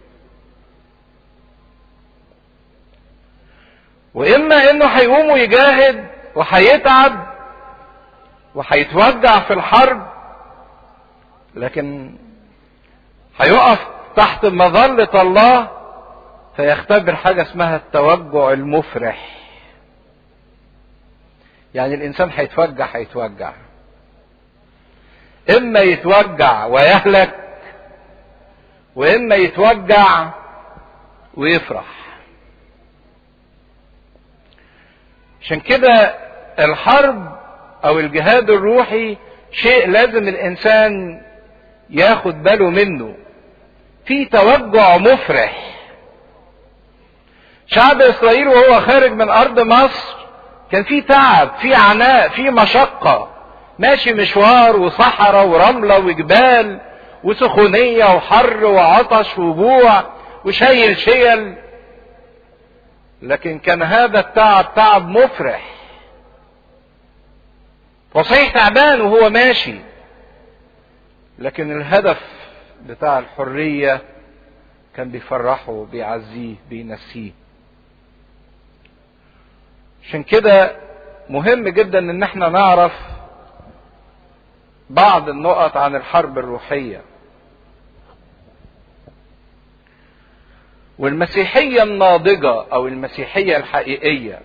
واما انه هيقوم ويجاهد وهيتعب وهيتوجع في الحرب لكن هيقف تحت مظلة الله فيختبر حاجة اسمها التوجع المفرح يعني الإنسان هيتوجع هيتوجع إما يتوجع ويهلك وإما يتوجع ويفرح عشان كده الحرب او الجهاد الروحي شيء لازم الانسان ياخد باله منه في توجع مفرح شعب اسرائيل وهو خارج من ارض مصر كان في تعب في عناء في مشقة ماشي مشوار وصحراء ورملة وجبال وسخونية وحر وعطش وجوع وشايل شيل لكن كان هذا التعب تعب مفرح وصحيح تعبان وهو ماشي لكن الهدف بتاع الحرية كان بيفرحه بيعزيه بينسيه عشان كده مهم جدا ان احنا نعرف بعض النقط عن الحرب الروحية والمسيحية الناضجة او المسيحية الحقيقية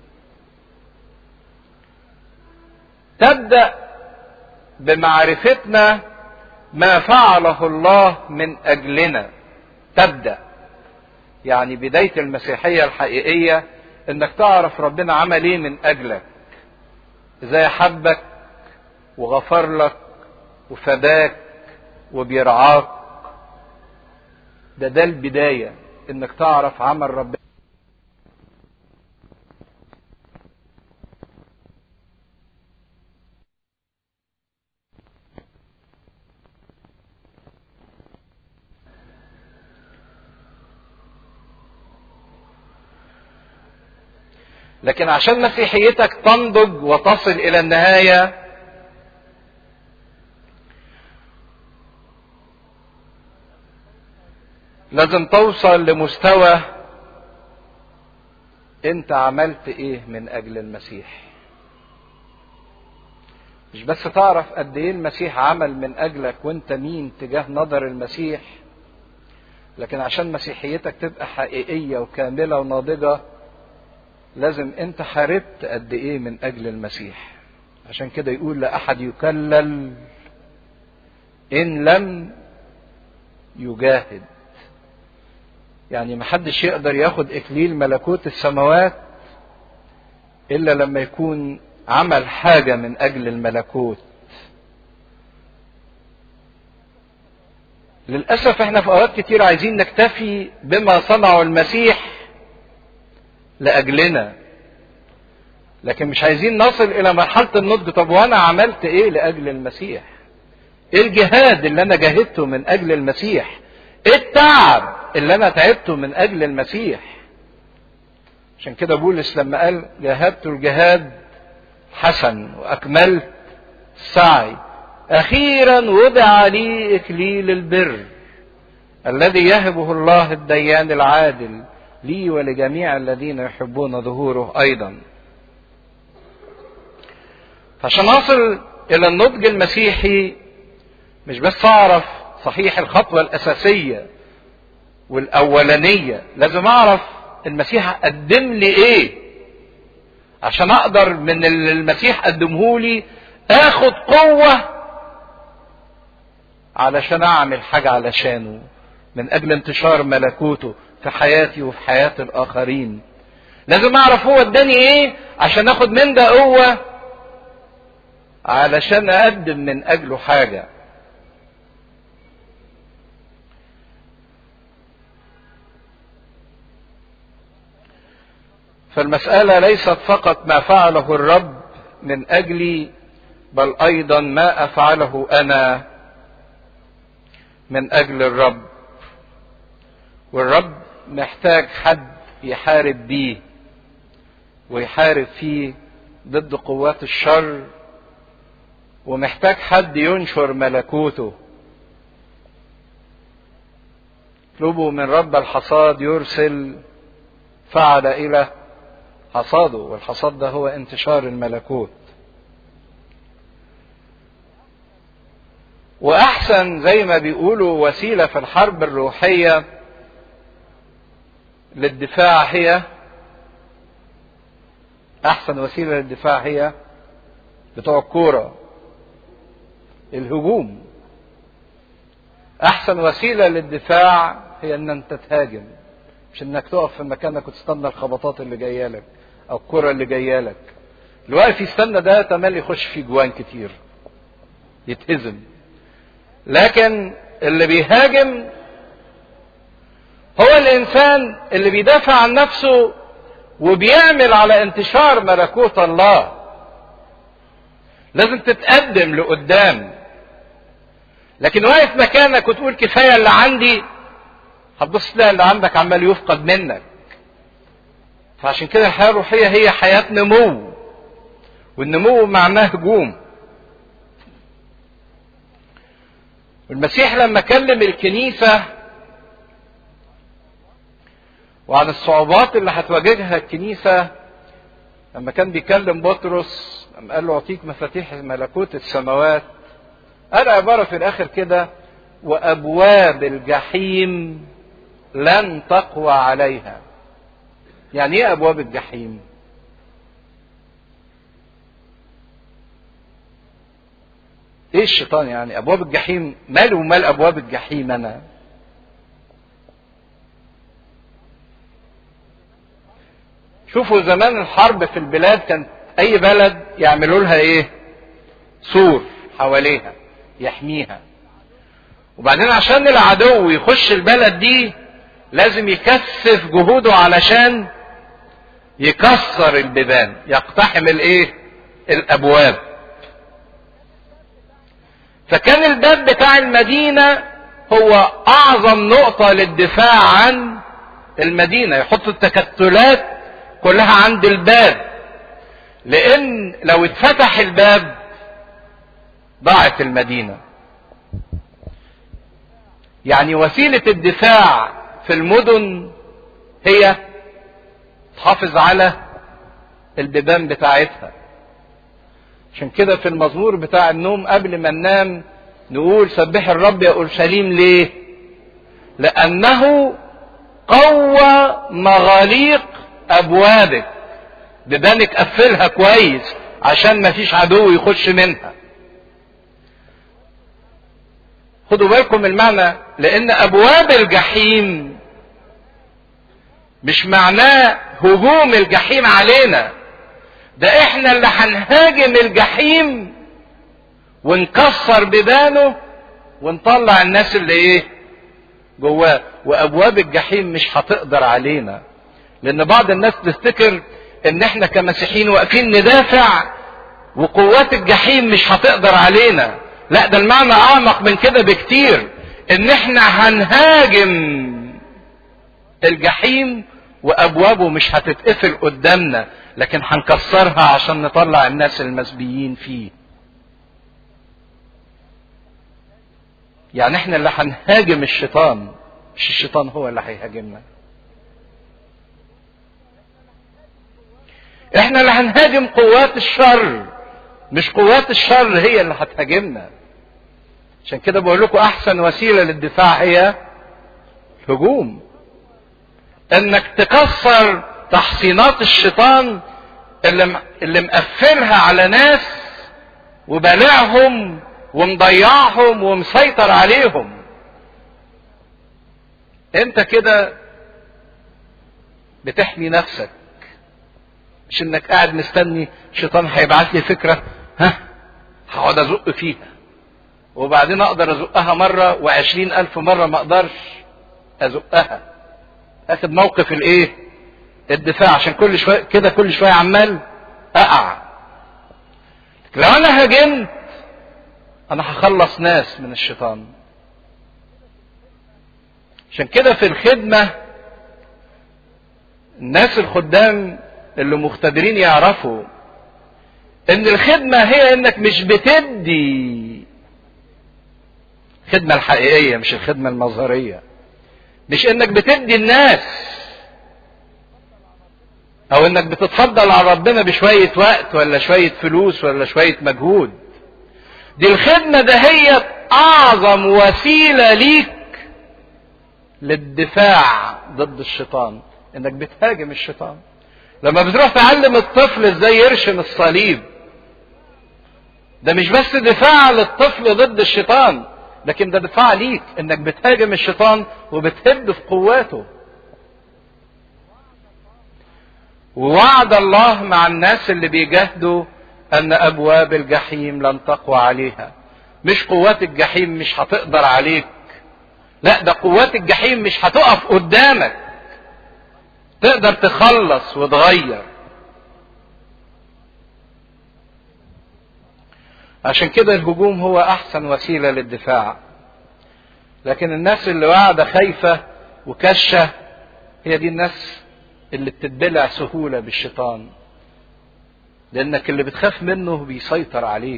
تبدأ بمعرفتنا ما فعله الله من اجلنا تبدأ يعني بداية المسيحية الحقيقية انك تعرف ربنا عمل ايه من اجلك ازاي حبك وغفر لك وفداك وبيرعاك ده ده البداية انك تعرف عمل ربنا لكن عشان مسيحيتك تنضج وتصل الى النهايه لازم توصل لمستوى انت عملت ايه من اجل المسيح مش بس تعرف قد ايه المسيح عمل من اجلك وانت مين تجاه نظر المسيح لكن عشان مسيحيتك تبقى حقيقيه وكامله وناضجه لازم انت حاربت قد ايه من اجل المسيح عشان كده يقول لا احد يكلل ان لم يجاهد يعني محدش يقدر ياخد اكليل ملكوت السماوات الا لما يكون عمل حاجه من اجل الملكوت للاسف احنا في اوقات كتير عايزين نكتفي بما صنعه المسيح لاجلنا لكن مش عايزين نصل الى مرحله النضج طب وانا عملت ايه لاجل المسيح ايه الجهاد اللي انا جاهدته من اجل المسيح ايه التعب اللي انا تعبته من اجل المسيح عشان كده بولس لما قال جاهدت الجهاد حسن واكملت السعي اخيرا وضع لي اكليل البر الذي يهبه الله الديان العادل لي ولجميع الذين يحبون ظهوره ايضا عشان اصل الى النضج المسيحي مش بس اعرف صحيح الخطوه الاساسيه والاولانيه لازم اعرف المسيح قدم لي ايه عشان اقدر من اللي المسيح قدمه لي اخد قوه علشان اعمل حاجه علشانه من اجل انتشار ملكوته في حياتي وفي حياه الاخرين لازم اعرف هو اداني ايه عشان اخد من ده قوه علشان اقدم من اجله حاجه فالمساله ليست فقط ما فعله الرب من اجلي بل ايضا ما افعله انا من اجل الرب والرب محتاج حد يحارب بيه ويحارب فيه ضد قوات الشر ومحتاج حد ينشر ملكوته اطلبوا من رب الحصاد يرسل فعل الى حصاده والحصاد ده هو انتشار الملكوت واحسن زي ما بيقولوا وسيله في الحرب الروحيه للدفاع هي احسن وسيله للدفاع هي بتوع الكوره الهجوم احسن وسيله للدفاع هي ان انت تهاجم مش انك تقف في مكانك وتستنى الخبطات اللي جايه لك او الكره اللي جايه لك اللي واقف يستنى ده تملي يخش فيه جوان كتير يتهزم لكن اللي بيهاجم هو الانسان اللي بيدافع عن نفسه وبيعمل على انتشار ملكوت الله لازم تتقدم لقدام لكن واقف مكانك وتقول كفايه اللي عندي هتبص تلاقي اللي عندك عمال يفقد منك فعشان كده الحياه الروحيه هي حياه نمو والنمو معناه هجوم المسيح لما كلم الكنيسه وعن الصعوبات اللي هتواجهها الكنيسة لما كان بيكلم بطرس لما قال له أعطيك مفاتيح ملكوت السماوات قال عبارة في الآخر كده وأبواب الجحيم لن تقوى عليها يعني إيه أبواب الجحيم؟ إيه الشيطان يعني أبواب الجحيم ماله ومال أبواب الجحيم أنا؟ شوفوا زمان الحرب في البلاد كانت اي بلد يعملوا لها ايه سور حواليها يحميها وبعدين عشان العدو يخش البلد دي لازم يكثف جهوده علشان يكسر البيبان يقتحم الايه الابواب فكان الباب بتاع المدينه هو اعظم نقطه للدفاع عن المدينه يحط التكتلات كلها عند الباب لان لو اتفتح الباب ضاعت المدينه يعني وسيله الدفاع في المدن هي تحافظ على البيبان بتاعتها عشان كده في المزمور بتاع النوم قبل ما ننام نقول سبح الرب يا اورشليم ليه لانه قوى مغاليق ابوابك ببانك قفلها كويس عشان ما فيش عدو يخش منها خدوا بالكم المعنى لان ابواب الجحيم مش معناه هجوم الجحيم علينا ده احنا اللي هنهاجم الجحيم ونكسر بيبانه ونطلع الناس اللي ايه جواه وابواب الجحيم مش هتقدر علينا لان بعض الناس تفتكر ان احنا كمسيحيين واقفين ندافع وقوات الجحيم مش هتقدر علينا لا ده المعنى اعمق من كده بكتير ان احنا هنهاجم الجحيم وابوابه مش هتتقفل قدامنا لكن هنكسرها عشان نطلع الناس المسبيين فيه يعني احنا اللي هنهاجم الشيطان مش الشيطان هو اللي هيهاجمنا احنا اللي هنهاجم قوات الشر مش قوات الشر هي اللي هتهاجمنا عشان كده بقول لكم احسن وسيله للدفاع هي هجوم انك تكسر تحصينات الشيطان اللي اللي مقفلها على ناس وبالعهم ومضيعهم ومسيطر عليهم انت كده بتحمي نفسك مش انك قاعد مستني الشيطان هيبعت لي فكره ها اقعد ازق فيها وبعدين اقدر ازقها مرة وعشرين الف مرة ما اقدرش ازقها اخد موقف الايه الدفاع عشان كل شوية كده كل شوية عمال اقع لو انا هاجمت انا هخلص ناس من الشيطان عشان كده في الخدمة الناس الخدام اللي مختبرين يعرفوا ان الخدمة هي انك مش بتدي الخدمة الحقيقية مش الخدمة المظهرية مش انك بتدي الناس او انك بتتفضل على ربنا بشوية وقت ولا شوية فلوس ولا شوية مجهود دي الخدمة ده هي اعظم وسيلة ليك للدفاع ضد الشيطان انك بتهاجم الشيطان لما بتروح تعلم الطفل ازاي يرشم الصليب ده مش بس دفاع للطفل ضد الشيطان لكن ده دفاع ليك انك بتهاجم الشيطان وبتهد في قواته ووعد الله مع الناس اللي بيجاهدوا ان ابواب الجحيم لن تقوى عليها مش قوات الجحيم مش هتقدر عليك لا ده قوات الجحيم مش هتقف قدامك تقدر تخلص وتغير عشان كده الهجوم هو احسن وسيله للدفاع لكن الناس اللي قاعده خايفه وكشه هي دي الناس اللي بتتبلع سهوله بالشيطان لانك اللي بتخاف منه بيسيطر عليك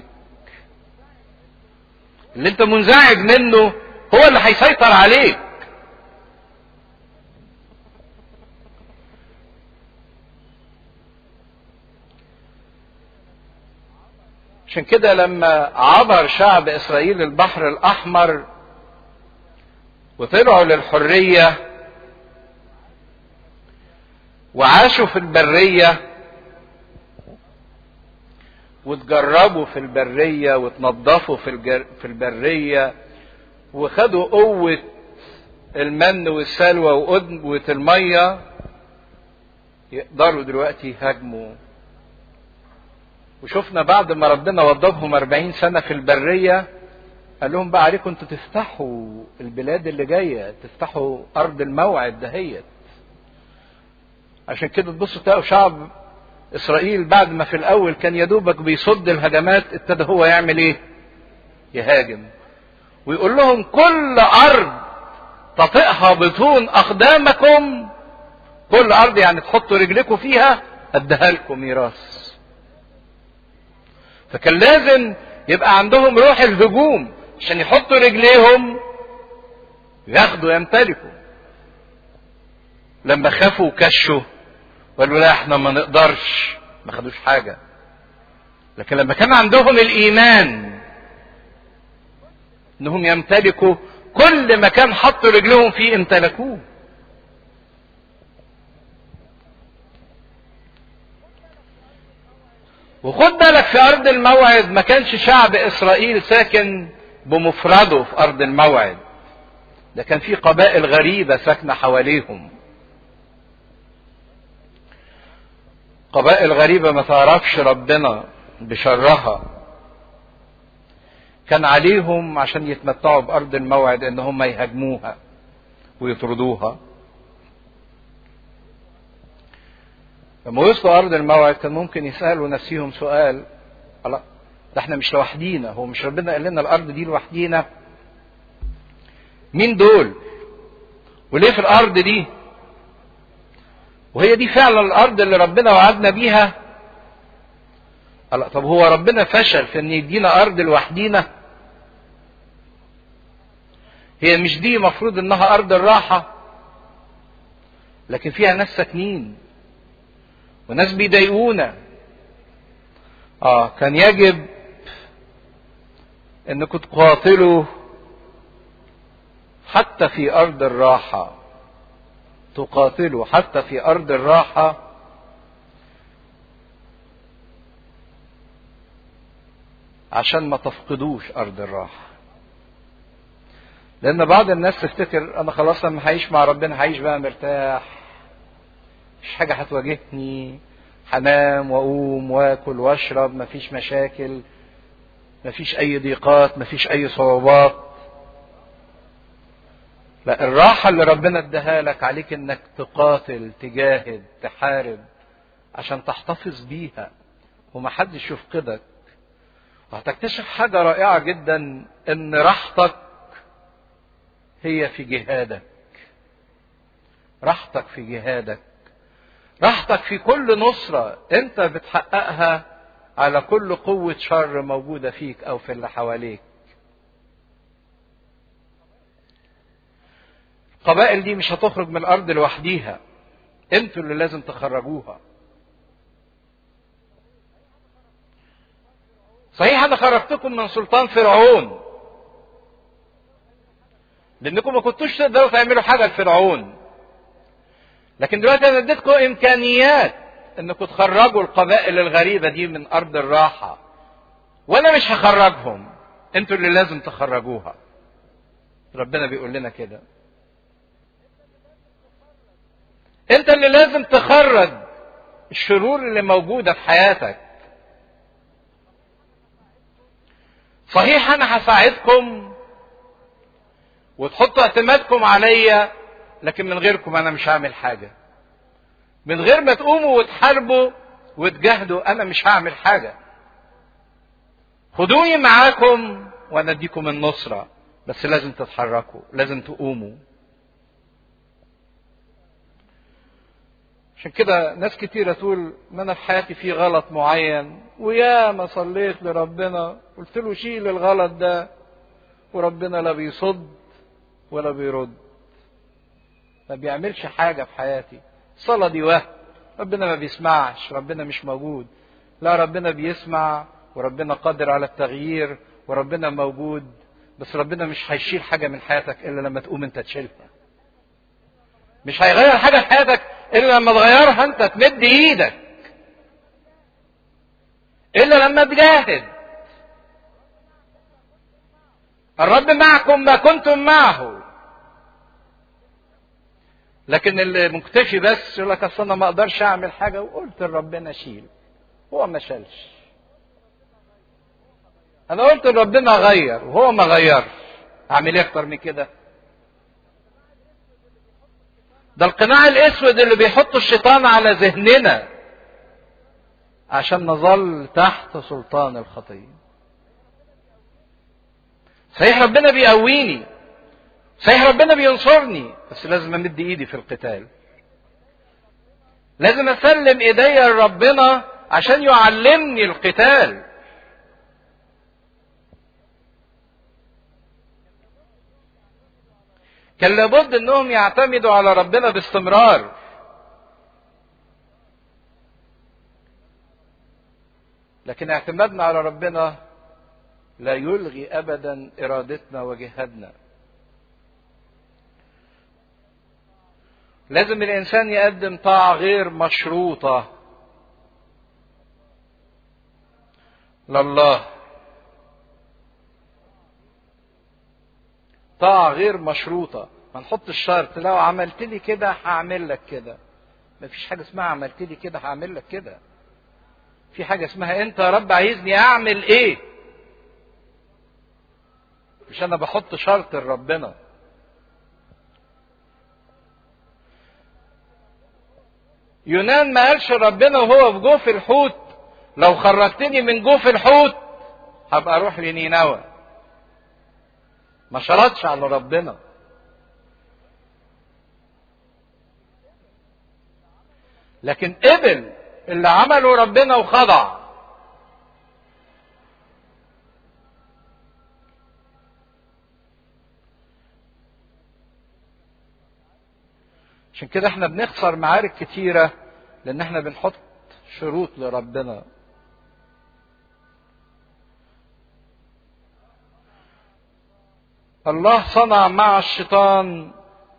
اللي انت منزعج منه هو اللي هيسيطر عليك عشان كده لما عبر شعب اسرائيل البحر الاحمر وطلعوا للحريه وعاشوا في البريه وتجربوا في البريه وتنظفوا في الجر... في البريه وخدوا قوه المن والسلوى وقدوه الميه يقدروا دلوقتي يهاجموا وشفنا بعد ما ربنا وضبهم 40 سنة في البرية قال لهم بقى عليكم انتوا تفتحوا البلاد اللي جاية تفتحوا أرض الموعد دهيت عشان كده تبصوا تلاقوا شعب إسرائيل بعد ما في الأول كان يدوبك بيصد الهجمات ابتدى هو يعمل إيه؟ يهاجم ويقول لهم كل أرض تطئها بطون أقدامكم كل أرض يعني تحطوا رجلكم فيها أديها لكم ميراث فكان لازم يبقى عندهم روح الهجوم عشان يحطوا رجليهم ياخدوا يمتلكوا لما خافوا وكشوا وقالوا لا احنا ما نقدرش ما خدوش حاجه لكن لما كان عندهم الايمان انهم يمتلكوا كل مكان حطوا رجلهم فيه امتلكوه وخد بالك في ارض الموعد ما كانش شعب اسرائيل ساكن بمفرده في ارض الموعد ده كان في قبائل غريبه ساكنه حواليهم قبائل غريبه ما تعرفش ربنا بشرها كان عليهم عشان يتمتعوا بارض الموعد ان هم يهاجموها ويطردوها لما وصلوا ارض الموعد كان ممكن يسالوا نفسيهم سؤال الله ده احنا مش لوحدينا هو مش ربنا قال لنا الارض دي لوحدينا مين دول وليه في الارض دي وهي دي فعلا الارض اللي ربنا وعدنا بيها الله طب هو ربنا فشل في ان يدينا ارض لوحدينا هي مش دي مفروض انها ارض الراحه لكن فيها ناس ساكنين وناس بيضايقونا اه كان يجب انكم تقاتلوا حتى في ارض الراحه تقاتلوا حتى في ارض الراحه عشان ما تفقدوش ارض الراحه لان بعض الناس تفتكر انا خلاص لما هعيش مع ربنا هعيش بقى مرتاح مفيش حاجة هتواجهني هنام واقوم واكل واشرب مفيش مشاكل مفيش اي ضيقات مفيش اي صعوبات لا الراحة اللي ربنا اداها لك عليك انك تقاتل تجاهد تحارب عشان تحتفظ بيها ومحدش يفقدك وهتكتشف حاجة رائعة جدا ان راحتك هي في جهادك راحتك في جهادك راحتك في كل نصرة انت بتحققها على كل قوة شر موجودة فيك او في اللي حواليك القبائل دي مش هتخرج من الارض لوحديها انتوا اللي لازم تخرجوها صحيح انا خرجتكم من سلطان فرعون لانكم ما كنتوش تقدروا تعملوا حاجه لفرعون لكن دلوقتي انا اديتكم امكانيات انكم تخرجوا القبائل الغريبه دي من ارض الراحه وانا مش هخرجهم انتوا اللي لازم تخرجوها ربنا بيقول لنا كده انت اللي لازم تخرج الشرور اللي موجوده في حياتك صحيح انا هساعدكم وتحطوا اعتمادكم عليا لكن من غيركم انا مش هعمل حاجه من غير ما تقوموا وتحاربوا وتجاهدوا انا مش هعمل حاجه خدوني معاكم وانا اديكم النصره بس لازم تتحركوا لازم تقوموا عشان كده ناس كتيرة تقول ما أنا في حياتي في غلط معين ويا ما صليت لربنا قلت له شيل الغلط ده وربنا لا بيصد ولا بيرد ما بيعملش حاجة في حياتي الصلاة دي وهم ربنا ما بيسمعش ربنا مش موجود لا ربنا بيسمع وربنا قادر على التغيير وربنا موجود بس ربنا مش هيشيل حاجة من حياتك إلا لما تقوم أنت تشيلها مش هيغير حاجة في حياتك إلا لما تغيرها أنت تمد إيدك إلا لما تجاهد الرب معكم ما كنتم معه لكن اللي مكتفي بس يقول لك اصل انا ما اقدرش اعمل حاجه وقلت لربنا شيل هو ما شالش انا قلت لربنا غير وهو ما غيرش اعمل ايه اكتر من كده ده القناع الاسود اللي بيحطه الشيطان على ذهننا عشان نظل تحت سلطان الخطيه صحيح ربنا بيقويني صحيح ربنا بينصرني بس لازم امد ايدي في القتال لازم اسلم ايديا لربنا عشان يعلمني القتال كان لابد انهم يعتمدوا على ربنا باستمرار لكن اعتمادنا على ربنا لا يلغي ابدا ارادتنا وجهادنا لازم الانسان يقدم طاعه غير مشروطه لله طاعه غير مشروطه ما نحط الشرط لو عملت لي كده هعمل لك كده مفيش حاجه اسمها عملت لي كده هعمل لك كده في حاجه اسمها انت يا رب عايزني اعمل ايه مش انا بحط شرط لربنا يونان ما قالش ربنا وهو في جوف الحوت لو خرجتني من جوف الحوت هبقى اروح لنينوى ما شرطش على ربنا لكن قبل اللي عمله ربنا وخضع عشان كده احنا بنخسر معارك كتيرة لان احنا بنحط شروط لربنا الله صنع مع الشيطان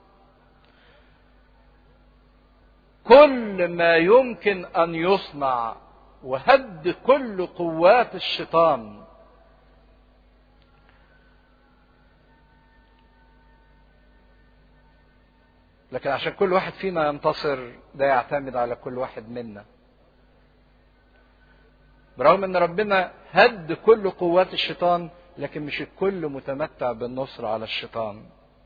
كل ما يمكن ان يصنع وهد كل قوات الشيطان لكن عشان كل واحد فينا ينتصر ده يعتمد على كل واحد منا برغم ان ربنا هد كل قوات الشيطان لكن مش الكل متمتع بالنصر على الشيطان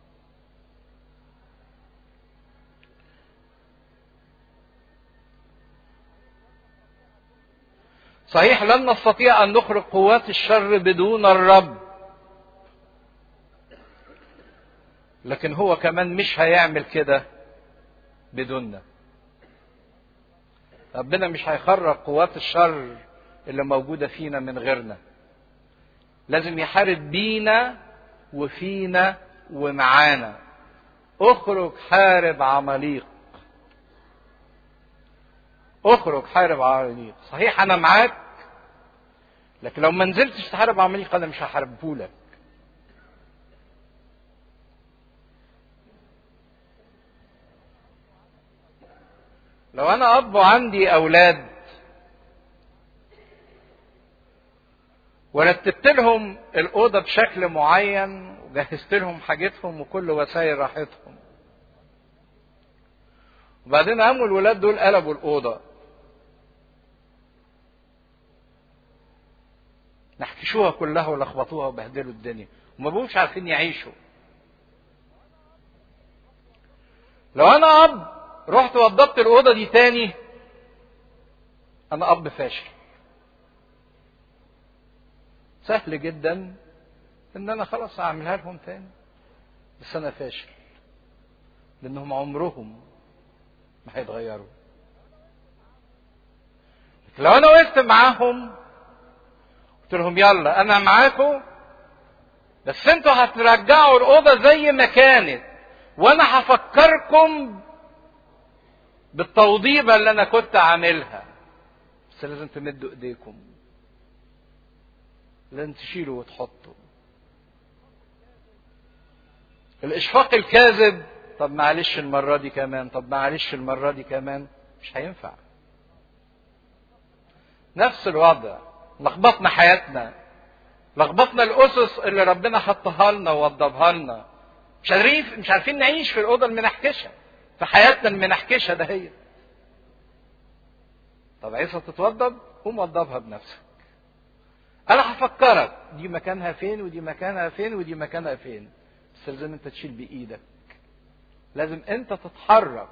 صحيح لن نستطيع ان نخرج قوات الشر بدون الرب لكن هو كمان مش هيعمل كده بدوننا ربنا مش هيخرج قوات الشر اللي موجوده فينا من غيرنا لازم يحارب بينا وفينا ومعانا اخرج حارب عماليق اخرج حارب عماليق صحيح انا معاك لكن لو ما نزلتش تحارب عماليق انا مش هحاربه لك لو انا اب وعندي اولاد ورتبت لهم الاوضه بشكل معين وجهزت لهم حاجتهم وكل وسائل راحتهم وبعدين قاموا الولاد دول قلبوا الاوضه نحكشوها كلها ولخبطوها وبهدلوا الدنيا وما بقوش عارفين يعيشوا لو انا اب رحت وضبت الاوضه دي تاني انا اب فاشل سهل جدا ان انا خلاص اعملها لهم تاني بس انا فاشل لانهم عمرهم ما هيتغيروا لو انا وقفت معاهم قلت لهم يلا انا معاكم بس انتوا هترجعوا الاوضه زي ما كانت وانا هفكركم بالتوضيبه اللي انا كنت عاملها بس لازم تمدوا ايديكم لازم تشيلوا وتحطوا الاشفاق الكاذب طب معلش المره دي كمان طب معلش المره دي كمان مش هينفع نفس الوضع لخبطنا حياتنا لخبطنا الاسس اللي ربنا حطها لنا ووضبها لنا مش عارفين مش عارفين نعيش في الاوضه المنحكشه في حياتنا المنحكشه ده هي طب عايزها تتوضب قوم وضبها بنفسك انا هفكرك دي مكانها فين ودي مكانها فين ودي مكانها فين بس لازم انت تشيل بايدك لازم انت تتحرك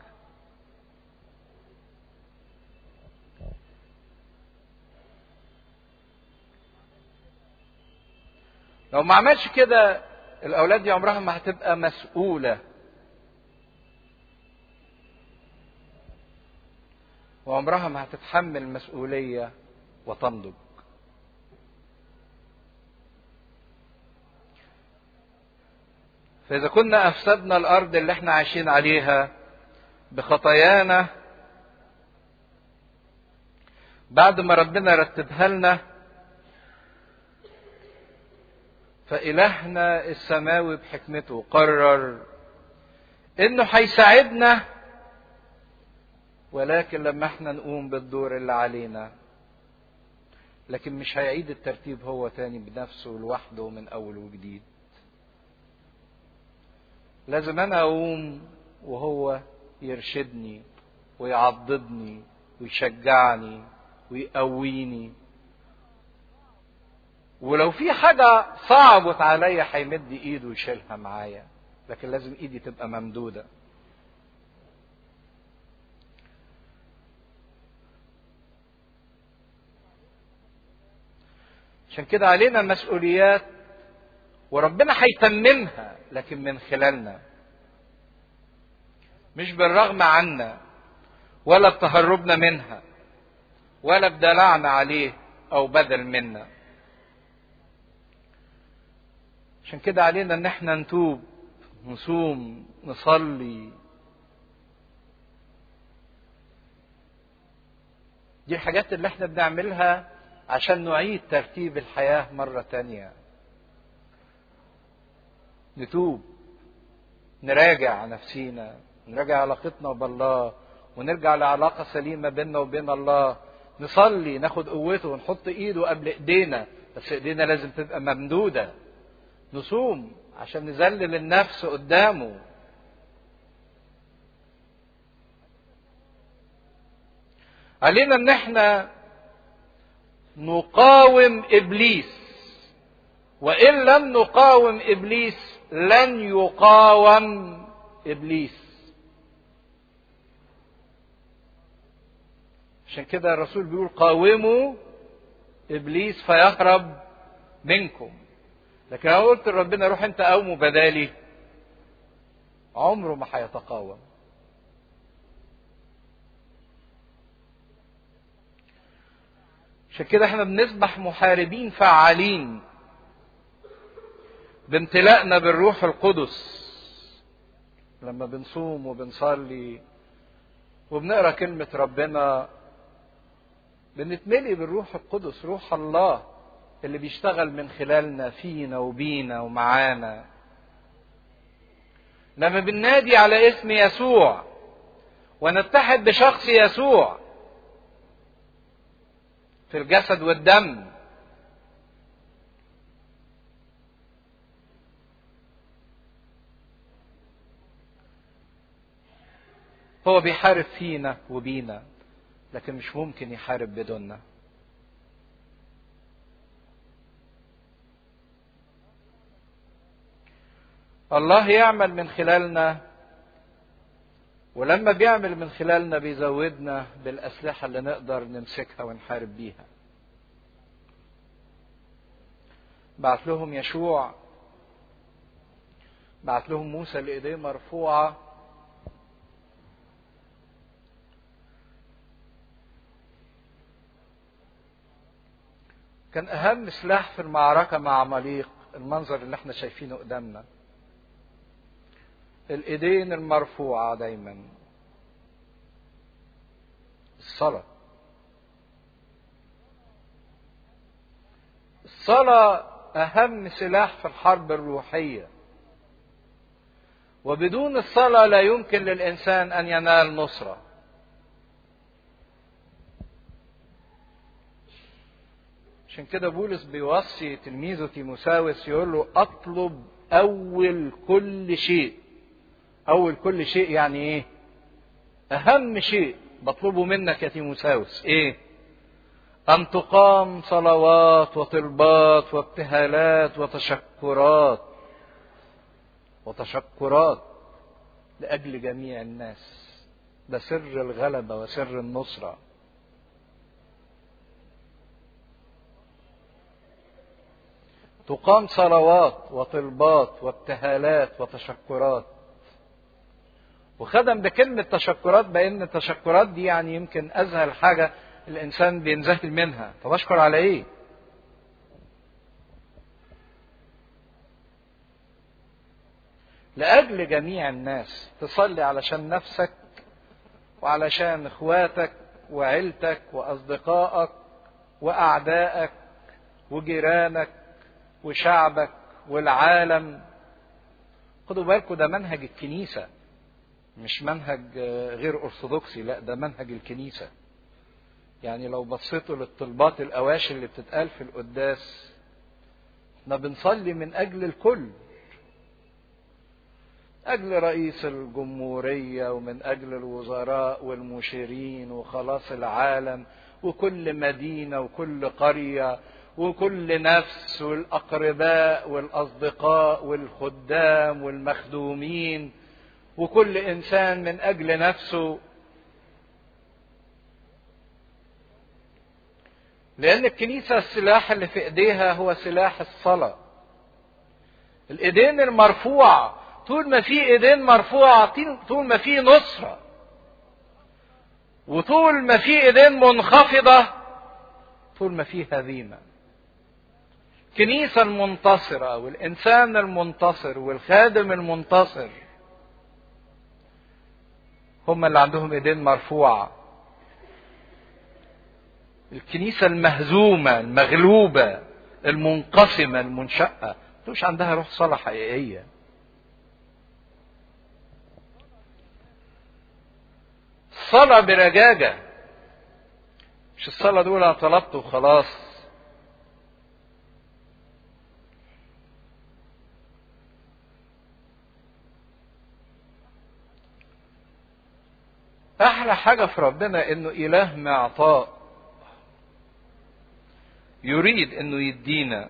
لو ما عملش كده الاولاد دي عمرها ما هتبقى مسؤوله وعمرها ما هتتحمل مسؤوليه وتنضج فإذا كنا أفسدنا الأرض اللي احنا عايشين عليها بخطايانا بعد ما ربنا رتبها لنا فإلهنا السماوي بحكمته قرر إنه هيساعدنا ولكن لما احنا نقوم بالدور اللي علينا لكن مش هيعيد الترتيب هو تاني بنفسه لوحده من أول وجديد لازم انا اقوم وهو يرشدني ويعضدني ويشجعني ويقويني ولو في حاجة صعبت عليا هيمد ايده ويشيلها معايا لكن لازم ايدي تبقى ممدودة عشان كده علينا مسؤوليات وربنا هيتممها لكن من خلالنا مش بالرغم عنا ولا بتهربنا منها ولا بدلعنا عليه او بدل منا عشان كده علينا ان احنا نتوب نصوم نصلي دي الحاجات اللي احنا بنعملها عشان نعيد ترتيب الحياة مرة تانية نتوب نراجع نفسينا نراجع علاقتنا بالله ونرجع لعلاقة سليمة بيننا وبين الله نصلي ناخد قوته ونحط ايده قبل ايدينا بس ايدينا لازم تبقى ممدودة نصوم عشان نذلل النفس قدامه علينا ان احنا نقاوم ابليس وان لم نقاوم ابليس لن يقاوم ابليس عشان كده الرسول بيقول قاوموا ابليس فيهرب منكم لكن لو قلت لربنا روح انت قومه بدالي عمره ما هيتقاوم عشان كده احنا بنسبح محاربين فعالين بامتلائنا بالروح القدس لما بنصوم وبنصلي وبنقرا كلمة ربنا بنتملي بالروح القدس روح الله اللي بيشتغل من خلالنا فينا وبينا ومعانا لما بننادي على اسم يسوع ونتحد بشخص يسوع في الجسد والدم هو بيحارب فينا وبينا لكن مش ممكن يحارب بدوننا الله يعمل من خلالنا ولما بيعمل من خلالنا بيزودنا بالأسلحة اللي نقدر نمسكها ونحارب بيها بعت لهم يشوع بعت لهم موسى اللي ايديه مرفوعه كان اهم سلاح في المعركه مع عماليق المنظر اللي احنا شايفينه قدامنا الايدين المرفوعه دايما الصلاه الصلاه اهم سلاح في الحرب الروحيه وبدون الصلاه لا يمكن للانسان ان ينال نصره عشان كده بولس بيوصي تلميذه تيموساوس يقول له اطلب اول كل شيء اول كل شيء يعني ايه اهم شيء بطلبه منك يا تيموساوس ايه ان تقام صلوات وطلبات وابتهالات وتشكرات وتشكرات لاجل جميع الناس ده سر الغلبه وسر النصره تقام صلوات وطلبات وابتهالات وتشكرات وخدم بكلمة تشكرات بأن التشكرات دي يعني يمكن أسهل حاجة الإنسان بينذهل منها طب أشكر على إيه؟ لأجل جميع الناس تصلي علشان نفسك وعلشان إخواتك وعيلتك وأصدقائك وأعدائك وجيرانك وشعبك والعالم خدوا بالكم ده منهج الكنيسة مش منهج غير أرثوذكسي لا ده منهج الكنيسة يعني لو بصيتوا للطلبات الأواشي اللي بتتقال في القداس احنا بنصلي من أجل الكل أجل رئيس الجمهورية ومن أجل الوزراء والمشيرين وخلاص العالم وكل مدينة وكل قرية وكل نفس والاقرباء والاصدقاء والخدام والمخدومين وكل انسان من اجل نفسه لان الكنيسه السلاح اللي في ايديها هو سلاح الصلاه الايدين المرفوعه طول ما في ايدين مرفوعه طول ما في نصره وطول ما في ايدين منخفضه طول ما في هزيمه الكنيسة المنتصرة والإنسان المنتصر والخادم المنتصر هم اللي عندهم إيدين مرفوعة الكنيسة المهزومة المغلوبة المنقسمة المنشأة مش عندها روح صلاة حقيقية الصلاة برجاجة مش الصلاة دول أنا طلبت وخلاص احلى حاجة في ربنا انه اله معطاء يريد انه يدينا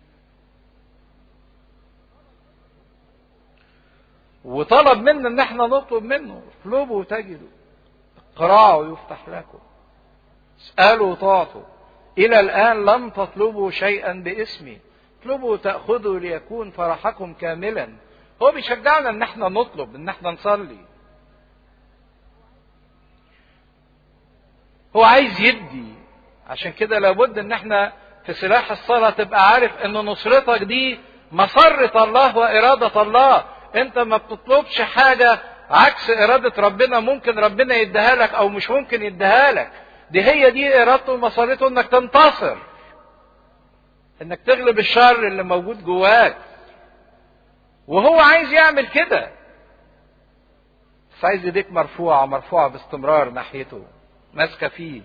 وطلب منا ان احنا نطلب منه اطلبوا وتجدوا اقرعوا يفتح لكم اسألوا تعطوا إلى الآن لم تطلبوا شيئا باسمي اطلبوا تأخذوا ليكون فرحكم كاملا هو بيشجعنا ان احنا نطلب ان احنا نصلي هو عايز يدي عشان كده لابد ان احنا في سلاح الصلاة تبقى عارف ان نصرتك دي مسرة الله وإرادة الله انت ما بتطلبش حاجة عكس إرادة ربنا ممكن ربنا يديها لك أو مش ممكن يديها لك دي هي دي إرادته ومسارته إنك تنتصر إنك تغلب الشر اللي موجود جواك وهو عايز يعمل كده بس عايز ايديك مرفوعة مرفوعة باستمرار ناحيته ماسكة فيه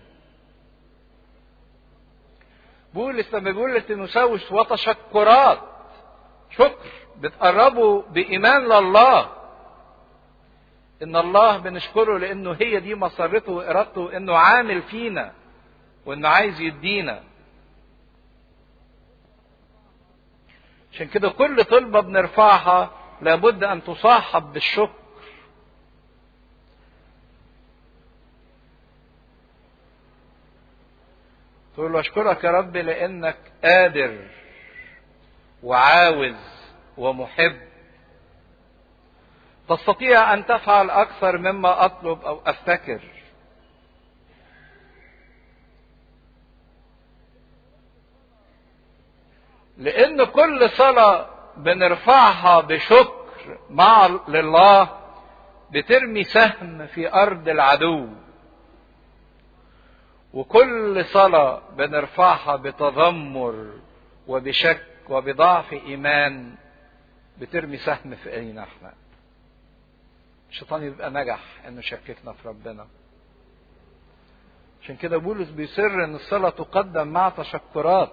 بولس لما بيقول لتيموساوس وتشكرات شكر بتقربوا بإيمان لله ان الله بنشكره لانه هي دي مسرته وارادته انه عامل فينا وانه عايز يدينا عشان كده كل طلبه بنرفعها لابد ان تصاحب بالشكر تقول له اشكرك يا رب لانك قادر وعاوز ومحب تستطيع ان تفعل اكثر مما اطلب او افتكر لان كل صلاه بنرفعها بشكر مع لله بترمي سهم في ارض العدو وكل صلاه بنرفعها بتذمر وبشك وبضعف ايمان بترمي سهم في اينا احنا الشيطان يبقى نجح انه يشككنا في ربنا عشان كده بولس بيصر ان الصلاه تقدم مع تشكرات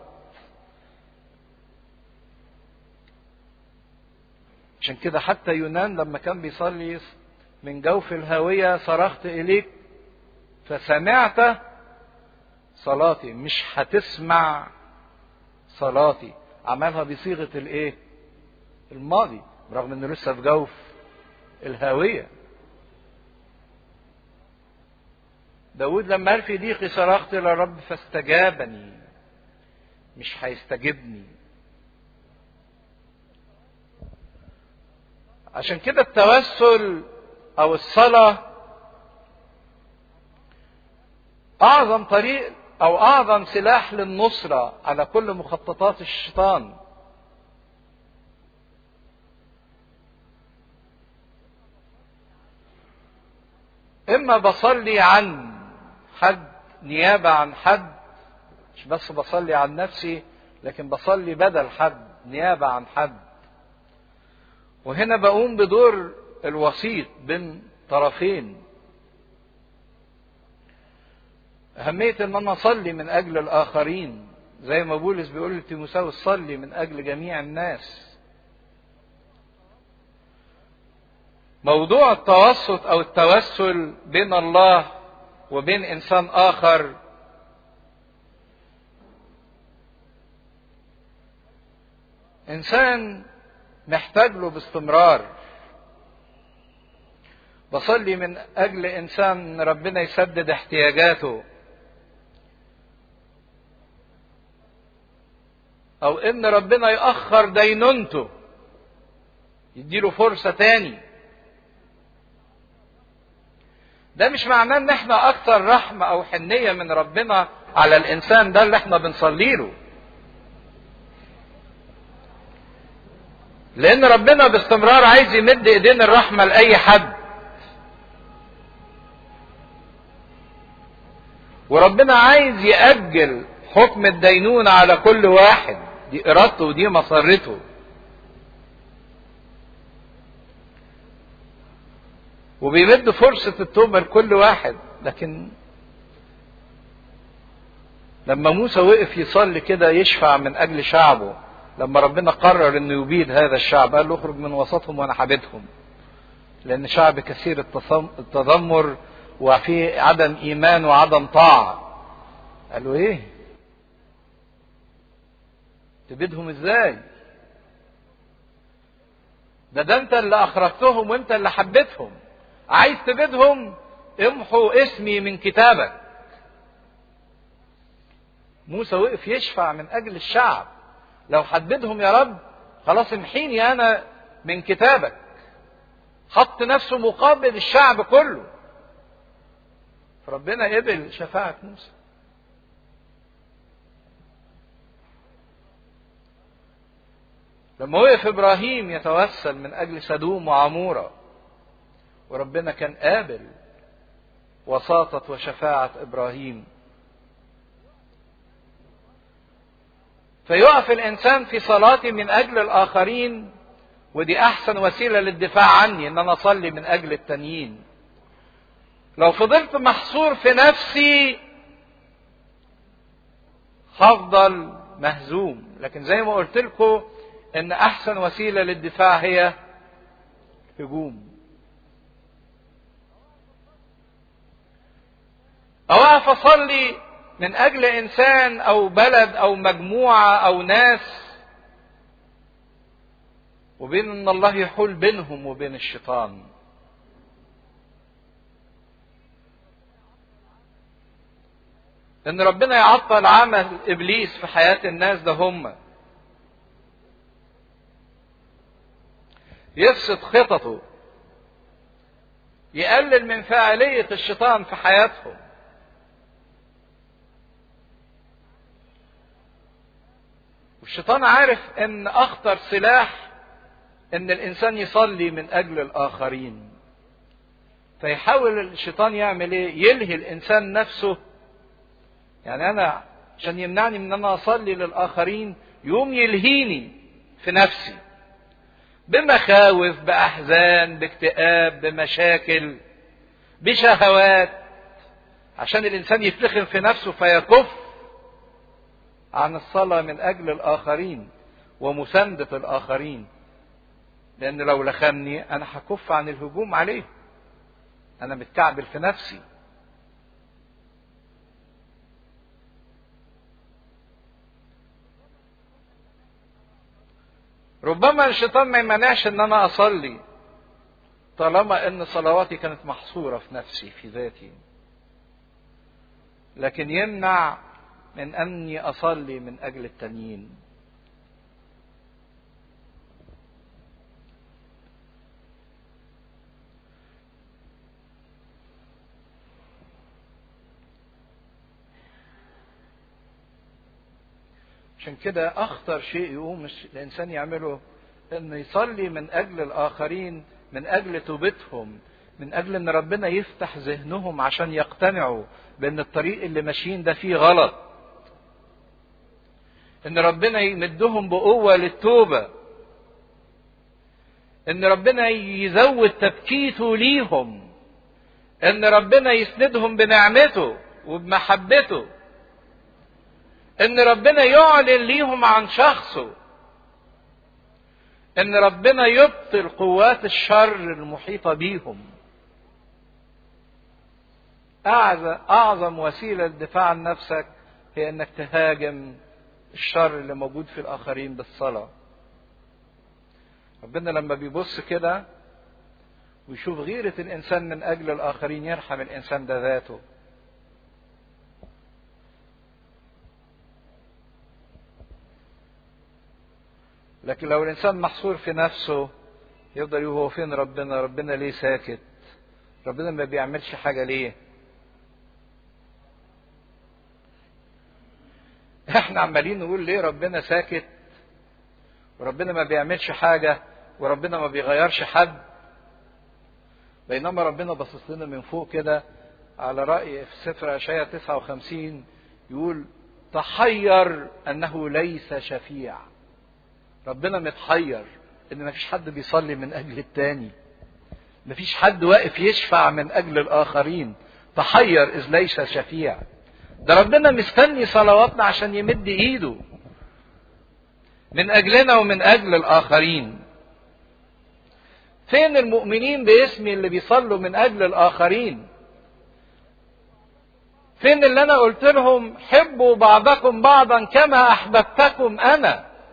عشان كده حتى يونان لما كان بيصلي من جوف الهاويه صرخت اليك فسمعت صلاتي مش هتسمع صلاتي عملها بصيغه الايه الماضي رغم انه لسه في جوف الهاوية داود لما قال في ضيقي صرخت للرب فاستجابني مش هيستجبني عشان كده التوسل او الصلاة اعظم طريق او اعظم سلاح للنصرة على كل مخططات الشيطان اما بصلي عن حد نيابة عن حد مش بس بصلي عن نفسي لكن بصلي بدل حد نيابة عن حد وهنا بقوم بدور الوسيط بين طرفين أهمية إن أنا أصلي من أجل الآخرين زي ما بولس بيقول لتيموساوس صلي من أجل جميع الناس موضوع التوسط او التوسل بين الله وبين انسان اخر انسان محتاج له باستمرار بصلي من اجل انسان ربنا يسدد احتياجاته او ان ربنا ياخر دينونته يديله فرصه تاني ده مش معناه ان احنا اكثر رحمة او حنية من ربنا على الانسان ده اللي احنا بنصلي له لان ربنا باستمرار عايز يمد ايدين الرحمة لاي حد وربنا عايز يأجل حكم الدينونة على كل واحد دي ارادته ودي مسرته وبيمد فرصة التوبة لكل واحد لكن لما موسى وقف يصلي كده يشفع من أجل شعبه لما ربنا قرر انه يبيد هذا الشعب قال له اخرج من وسطهم وانا حابدهم لان شعب كثير التذمر وفي عدم ايمان وعدم طاعه قال له ايه تبيدهم ازاي ده ده انت اللي اخرجتهم وانت اللي حبيتهم عايز تبيدهم امحوا اسمي من كتابك موسى وقف يشفع من اجل الشعب لو حددهم يا رب خلاص امحيني انا من كتابك حط نفسه مقابل الشعب كله فربنا قبل شفاعة موسى لما وقف ابراهيم يتوسل من اجل سدوم وعموره وربنا كان قابل وساطة وشفاعة ابراهيم فيقف الانسان في صلاته من اجل الاخرين ودي احسن وسيله للدفاع عني ان انا اصلي من اجل التانيين لو فضلت محصور في نفسي هفضل مهزوم لكن زي ما قلت لكم ان احسن وسيله للدفاع هي هجوم اوقف اصلي من اجل انسان او بلد او مجموعه او ناس وبين ان الله يحول بينهم وبين الشيطان ان ربنا يعطل عمل ابليس في حياه الناس ده هم يفسد خططه يقلل من فاعليه الشيطان في حياتهم والشيطان عارف ان اخطر سلاح ان الانسان يصلي من اجل الاخرين فيحاول الشيطان يعمل ايه يلهي الانسان نفسه يعني انا عشان يمنعني من ان انا اصلي للاخرين يوم يلهيني في نفسي بمخاوف باحزان باكتئاب بمشاكل بشهوات عشان الانسان يفتخر في نفسه فيكف عن الصلاه من اجل الاخرين ومسانده الاخرين لان لو لخمني انا هكف عن الهجوم عليه انا متكعبل في نفسي ربما الشيطان ما يمنعش ان انا اصلي طالما ان صلواتي كانت محصوره في نفسي في ذاتي لكن يمنع من اني اصلي من اجل التانيين عشان كده اخطر شيء يقوم الانسان يعمله انه يصلي من اجل الاخرين من اجل توبتهم من اجل ان ربنا يفتح ذهنهم عشان يقتنعوا بان الطريق اللي ماشيين ده فيه غلط ان ربنا يمدهم بقوة للتوبة ان ربنا يزود تبكيته ليهم ان ربنا يسندهم بنعمته وبمحبته ان ربنا يعلن ليهم عن شخصه ان ربنا يبطل قوات الشر المحيطة بيهم اعظم وسيلة للدفاع عن نفسك هي انك تهاجم الشر اللي موجود في الاخرين بالصلاة ربنا لما بيبص كده ويشوف غيرة الانسان من اجل الاخرين يرحم الانسان ده ذاته لكن لو الانسان محصور في نفسه يفضل يقول هو فين ربنا ربنا ليه ساكت ربنا ما بيعملش حاجة ليه احنا عمالين نقول ليه ربنا ساكت وربنا ما بيعملش حاجة وربنا ما بيغيرش حد بينما ربنا باصص لنا من فوق كده على رأي في سفر اشعياء 59 يقول تحير انه ليس شفيع ربنا متحير ان مفيش حد بيصلي من اجل التاني مفيش حد واقف يشفع من اجل الاخرين تحير اذ ليس شفيع ده ربنا مستني صلواتنا عشان يمد ايده من اجلنا ومن اجل الاخرين فين المؤمنين باسمي اللي بيصلوا من اجل الاخرين فين اللي انا قلت لهم حبوا بعضكم بعضا كما احببتكم انا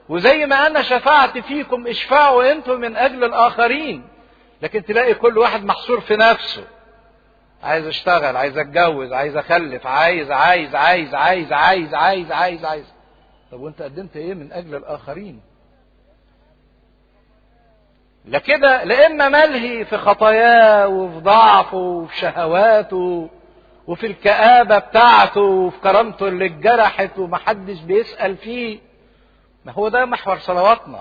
وزي ما انا شفعت فيكم اشفعوا انتم من اجل الاخرين لكن تلاقي كل واحد محصور في نفسه عايز اشتغل عايز اتجوز عايز اخلف عايز عايز عايز عايز عايز عايز عايز عايز طب وانت قدمت ايه من اجل الاخرين لا كده لا اما ملهي في خطاياه وفي ضعفه وفي شهواته وفي الكآبة بتاعته وفي كرامته اللي اتجرحت ومحدش بيسأل فيه ما هو ده محور صلواتنا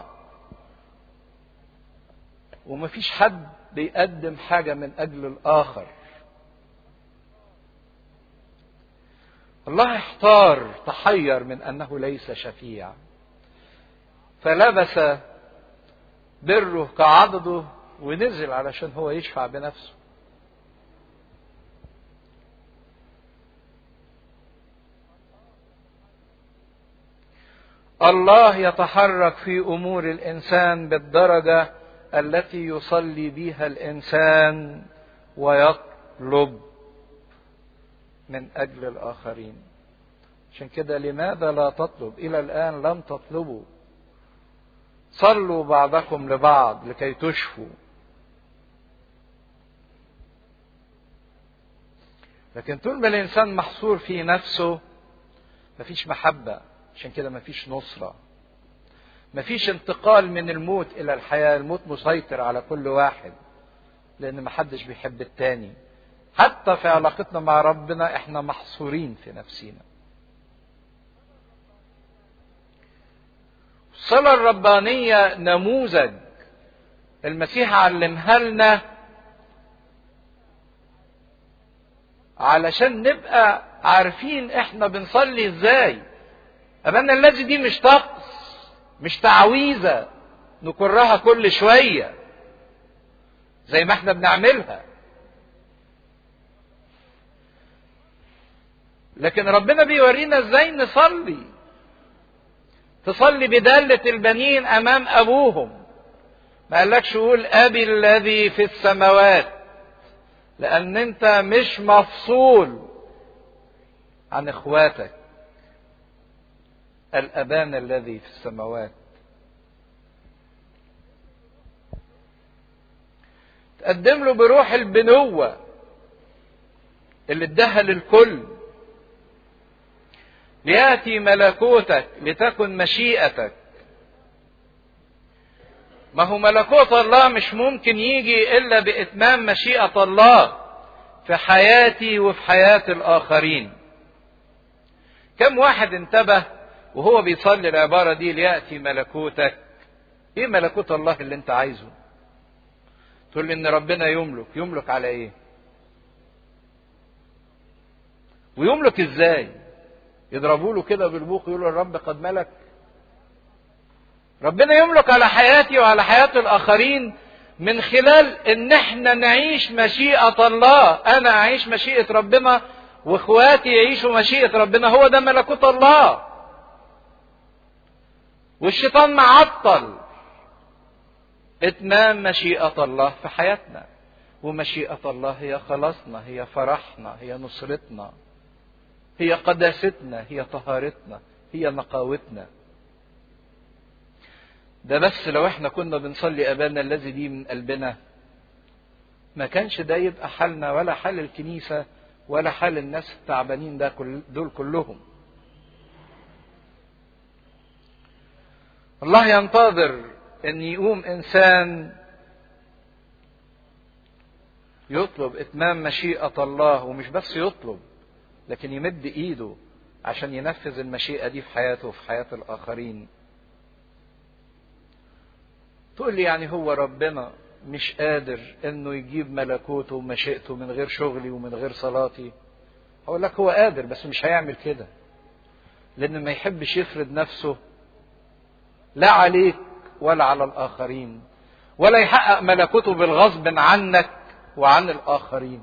ومفيش حد بيقدم حاجة من أجل الآخر الله احتار تحير من أنه ليس شفيع فلبس بره كعضده ونزل علشان هو يشفع بنفسه الله يتحرك في امور الانسان بالدرجه التي يصلي بها الانسان ويطلب من اجل الاخرين عشان كده لماذا لا تطلب الى الان لم تطلبوا صلوا بعضكم لبعض لكي تشفوا لكن طول ما الانسان محصور في نفسه مفيش محبه عشان كده مفيش نصرة مفيش انتقال من الموت إلى الحياة الموت مسيطر على كل واحد لأن محدش بيحب التاني حتى في علاقتنا مع ربنا احنا محصورين في نفسينا الصلاة الربانية نموذج المسيح علمها لنا علشان نبقى عارفين احنا بنصلي ازاي أبانا الذي دي مش طقس مش تعويذة نكرها كل شوية زي ما احنا بنعملها لكن ربنا بيورينا ازاي نصلي تصلي بدالة البنين أمام أبوهم ما قالكش قول أبي الذي في السماوات لأن أنت مش مفصول عن إخواتك الأبان الذي في السماوات تقدم له بروح البنوة اللي اداها للكل ليأتي ملكوتك لتكن مشيئتك ما هو ملكوت الله مش ممكن يجي إلا بإتمام مشيئة الله في حياتي وفي حياة الآخرين كم واحد انتبه وهو بيصلي العبارة دي ليأتي ملكوتك ايه ملكوت الله اللي انت عايزه تقول لي ان ربنا يملك يملك على ايه ويملك ازاي يضربوا له كده بالبوق يقولوا الرب قد ملك ربنا يملك على حياتي وعلى حياة الاخرين من خلال ان احنا نعيش مشيئة الله انا اعيش مشيئة ربنا واخواتي يعيشوا مشيئة ربنا هو ده ملكوت الله والشيطان معطل اتمام مشيئة الله في حياتنا ومشيئة الله هي خلاصنا هي فرحنا هي نصرتنا هي قداستنا هي طهارتنا هي نقاوتنا ده بس لو احنا كنا بنصلي ابانا الذي دي من قلبنا ما كانش ده يبقى حالنا ولا حال الكنيسة ولا حال الناس التعبانين ده كل دول كلهم الله ينتظر ان يقوم انسان يطلب اتمام مشيئة الله ومش بس يطلب لكن يمد ايده عشان ينفذ المشيئة دي في حياته وفي حياة الاخرين تقول لي يعني هو ربنا مش قادر انه يجيب ملكوته ومشيئته من غير شغلي ومن غير صلاتي اقول لك هو قادر بس مش هيعمل كده لان ما يحبش يفرض نفسه لا عليك ولا على الآخرين ولا يحقق ملكوته بالغصب عنك وعن الآخرين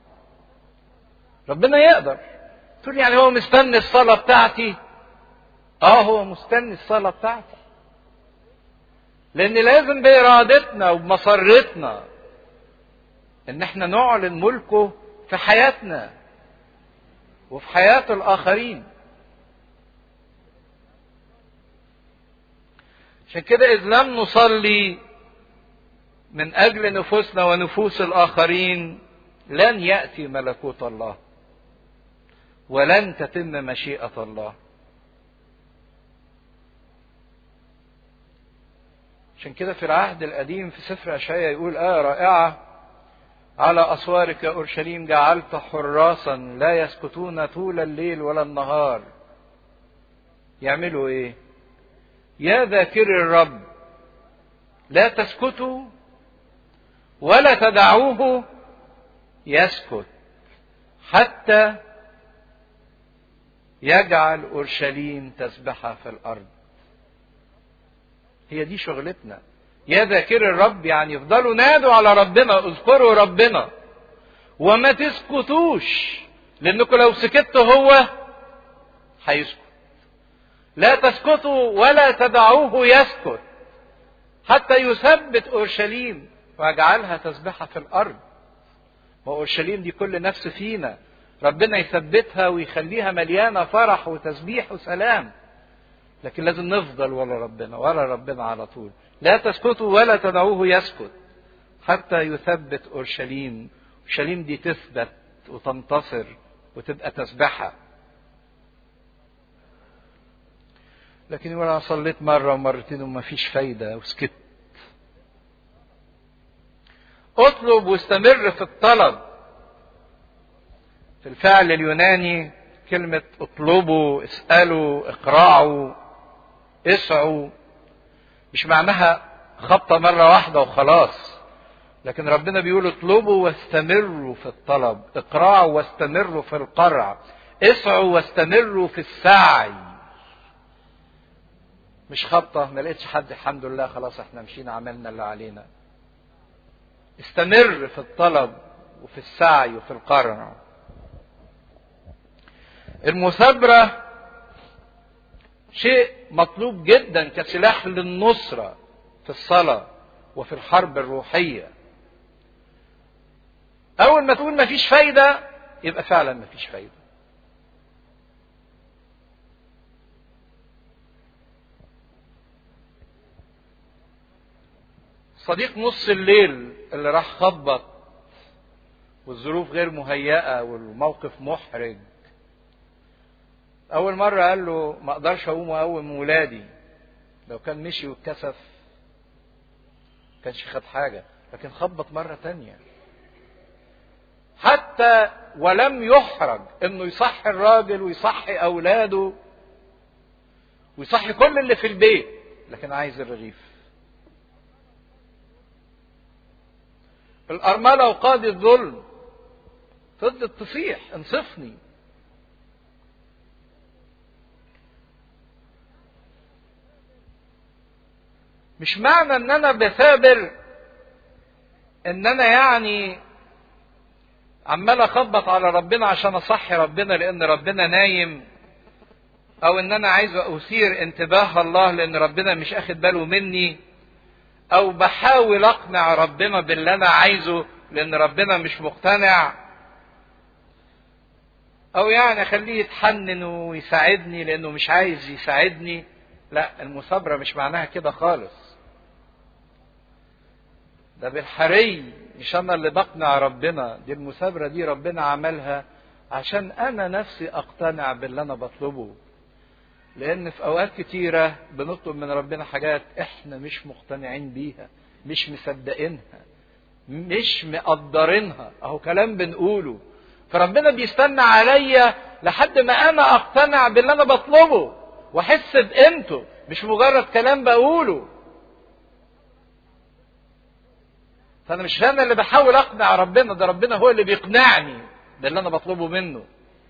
ربنا يقدر تقول يعني هو مستني الصلاة بتاعتي اه هو مستني الصلاة بتاعتي لأن لازم بإرادتنا وبمسرتنا إن احنا نعلن ملكه في حياتنا وفي حياة الآخرين عشان كده إذ لم نصلي من أجل نفوسنا ونفوس الآخرين لن يأتي ملكوت الله ولن تتم مشيئة الله عشان كده في العهد القديم في سفر أشعياء يقول آية رائعة على أسوارك يا أورشليم جعلت حراسا لا يسكتون طول الليل ولا النهار يعملوا إيه؟ يا ذاكر الرب لا تسكتوا ولا تدعوه يسكت حتى يجعل اورشليم تسبحه في الارض هي دي شغلتنا يا ذاكر الرب يعني افضلوا نادوا على ربنا اذكروا ربنا وما تسكتوش لانكم لو سكتوا هو هيسكت لا تسكتوا ولا تدعوه يسكت حتى يثبت اورشليم ويجعلها تسبحه في الارض واورشليم دي كل نفس فينا ربنا يثبتها ويخليها مليانه فرح وتسبيح وسلام لكن لازم نفضل ورا ربنا ورا ربنا على طول لا تسكتوا ولا تدعوه يسكت حتى يثبت اورشليم اورشليم دي تثبت وتنتصر وتبقى تسبحه لكن وانا صليت مره ومرتين وما فيش فايده وسكت اطلب واستمر في الطلب في الفعل اليوناني كلمة اطلبوا اسألوا اقرعوا اسعوا مش معناها خبطة مرة واحدة وخلاص لكن ربنا بيقول اطلبوا واستمروا في الطلب اقرعوا واستمروا في القرع اسعوا واستمروا في السعي مش خبطة ما لقيتش حد الحمد لله خلاص احنا مشينا عملنا اللي علينا استمر في الطلب وفي السعي وفي القرع المثابرة شيء مطلوب جدا كسلاح للنصرة في الصلاة وفي الحرب الروحية أول ما تقول مفيش فايدة يبقى فعلا مفيش فايدة صديق نص الليل اللي راح خبط والظروف غير مهيئة والموقف محرج أول مرة قال له ما أقدرش أقوم وأقوم ولادي لو كان مشي واتكسف كانش خد حاجة لكن خبط مرة تانية حتى ولم يحرج انه يصحي الراجل ويصحي اولاده ويصحي كل اللي في البيت لكن عايز الرغيف الأرملة وقاضي الظلم فضلت تصيح انصفني مش معنى ان انا بثابر ان انا يعني عمال اخبط على ربنا عشان اصحي ربنا لان ربنا نايم او ان انا عايز اثير انتباه الله لان ربنا مش اخد باله مني او بحاول اقنع ربنا باللي انا عايزه لان ربنا مش مقتنع او يعني اخليه يتحنن ويساعدني لانه مش عايز يساعدني لا المثابره مش معناها كده خالص ده بالحري مش انا اللي بقنع ربنا دي المثابره دي ربنا عملها عشان انا نفسي اقتنع باللي انا بطلبه لان في اوقات كتيره بنطلب من ربنا حاجات احنا مش مقتنعين بيها مش مصدقينها مش مقدرينها اهو كلام بنقوله فربنا بيستنى عليا لحد ما انا اقتنع باللي انا بطلبه واحس بقيمته مش مجرد كلام بقوله فانا مش انا اللي بحاول اقنع ربنا ده ربنا هو اللي بيقنعني باللي انا بطلبه منه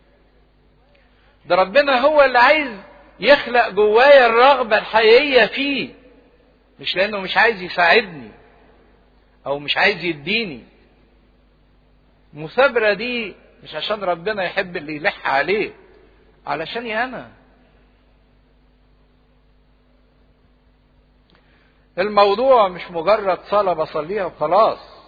ده ربنا هو اللي عايز يخلق جوايا الرغبه الحقيقيه فيه مش لانه مش عايز يساعدني او مش عايز يديني المثابره دي مش عشان ربنا يحب اللي يلح عليه علشاني انا الموضوع مش مجرد صلاة بصليها وخلاص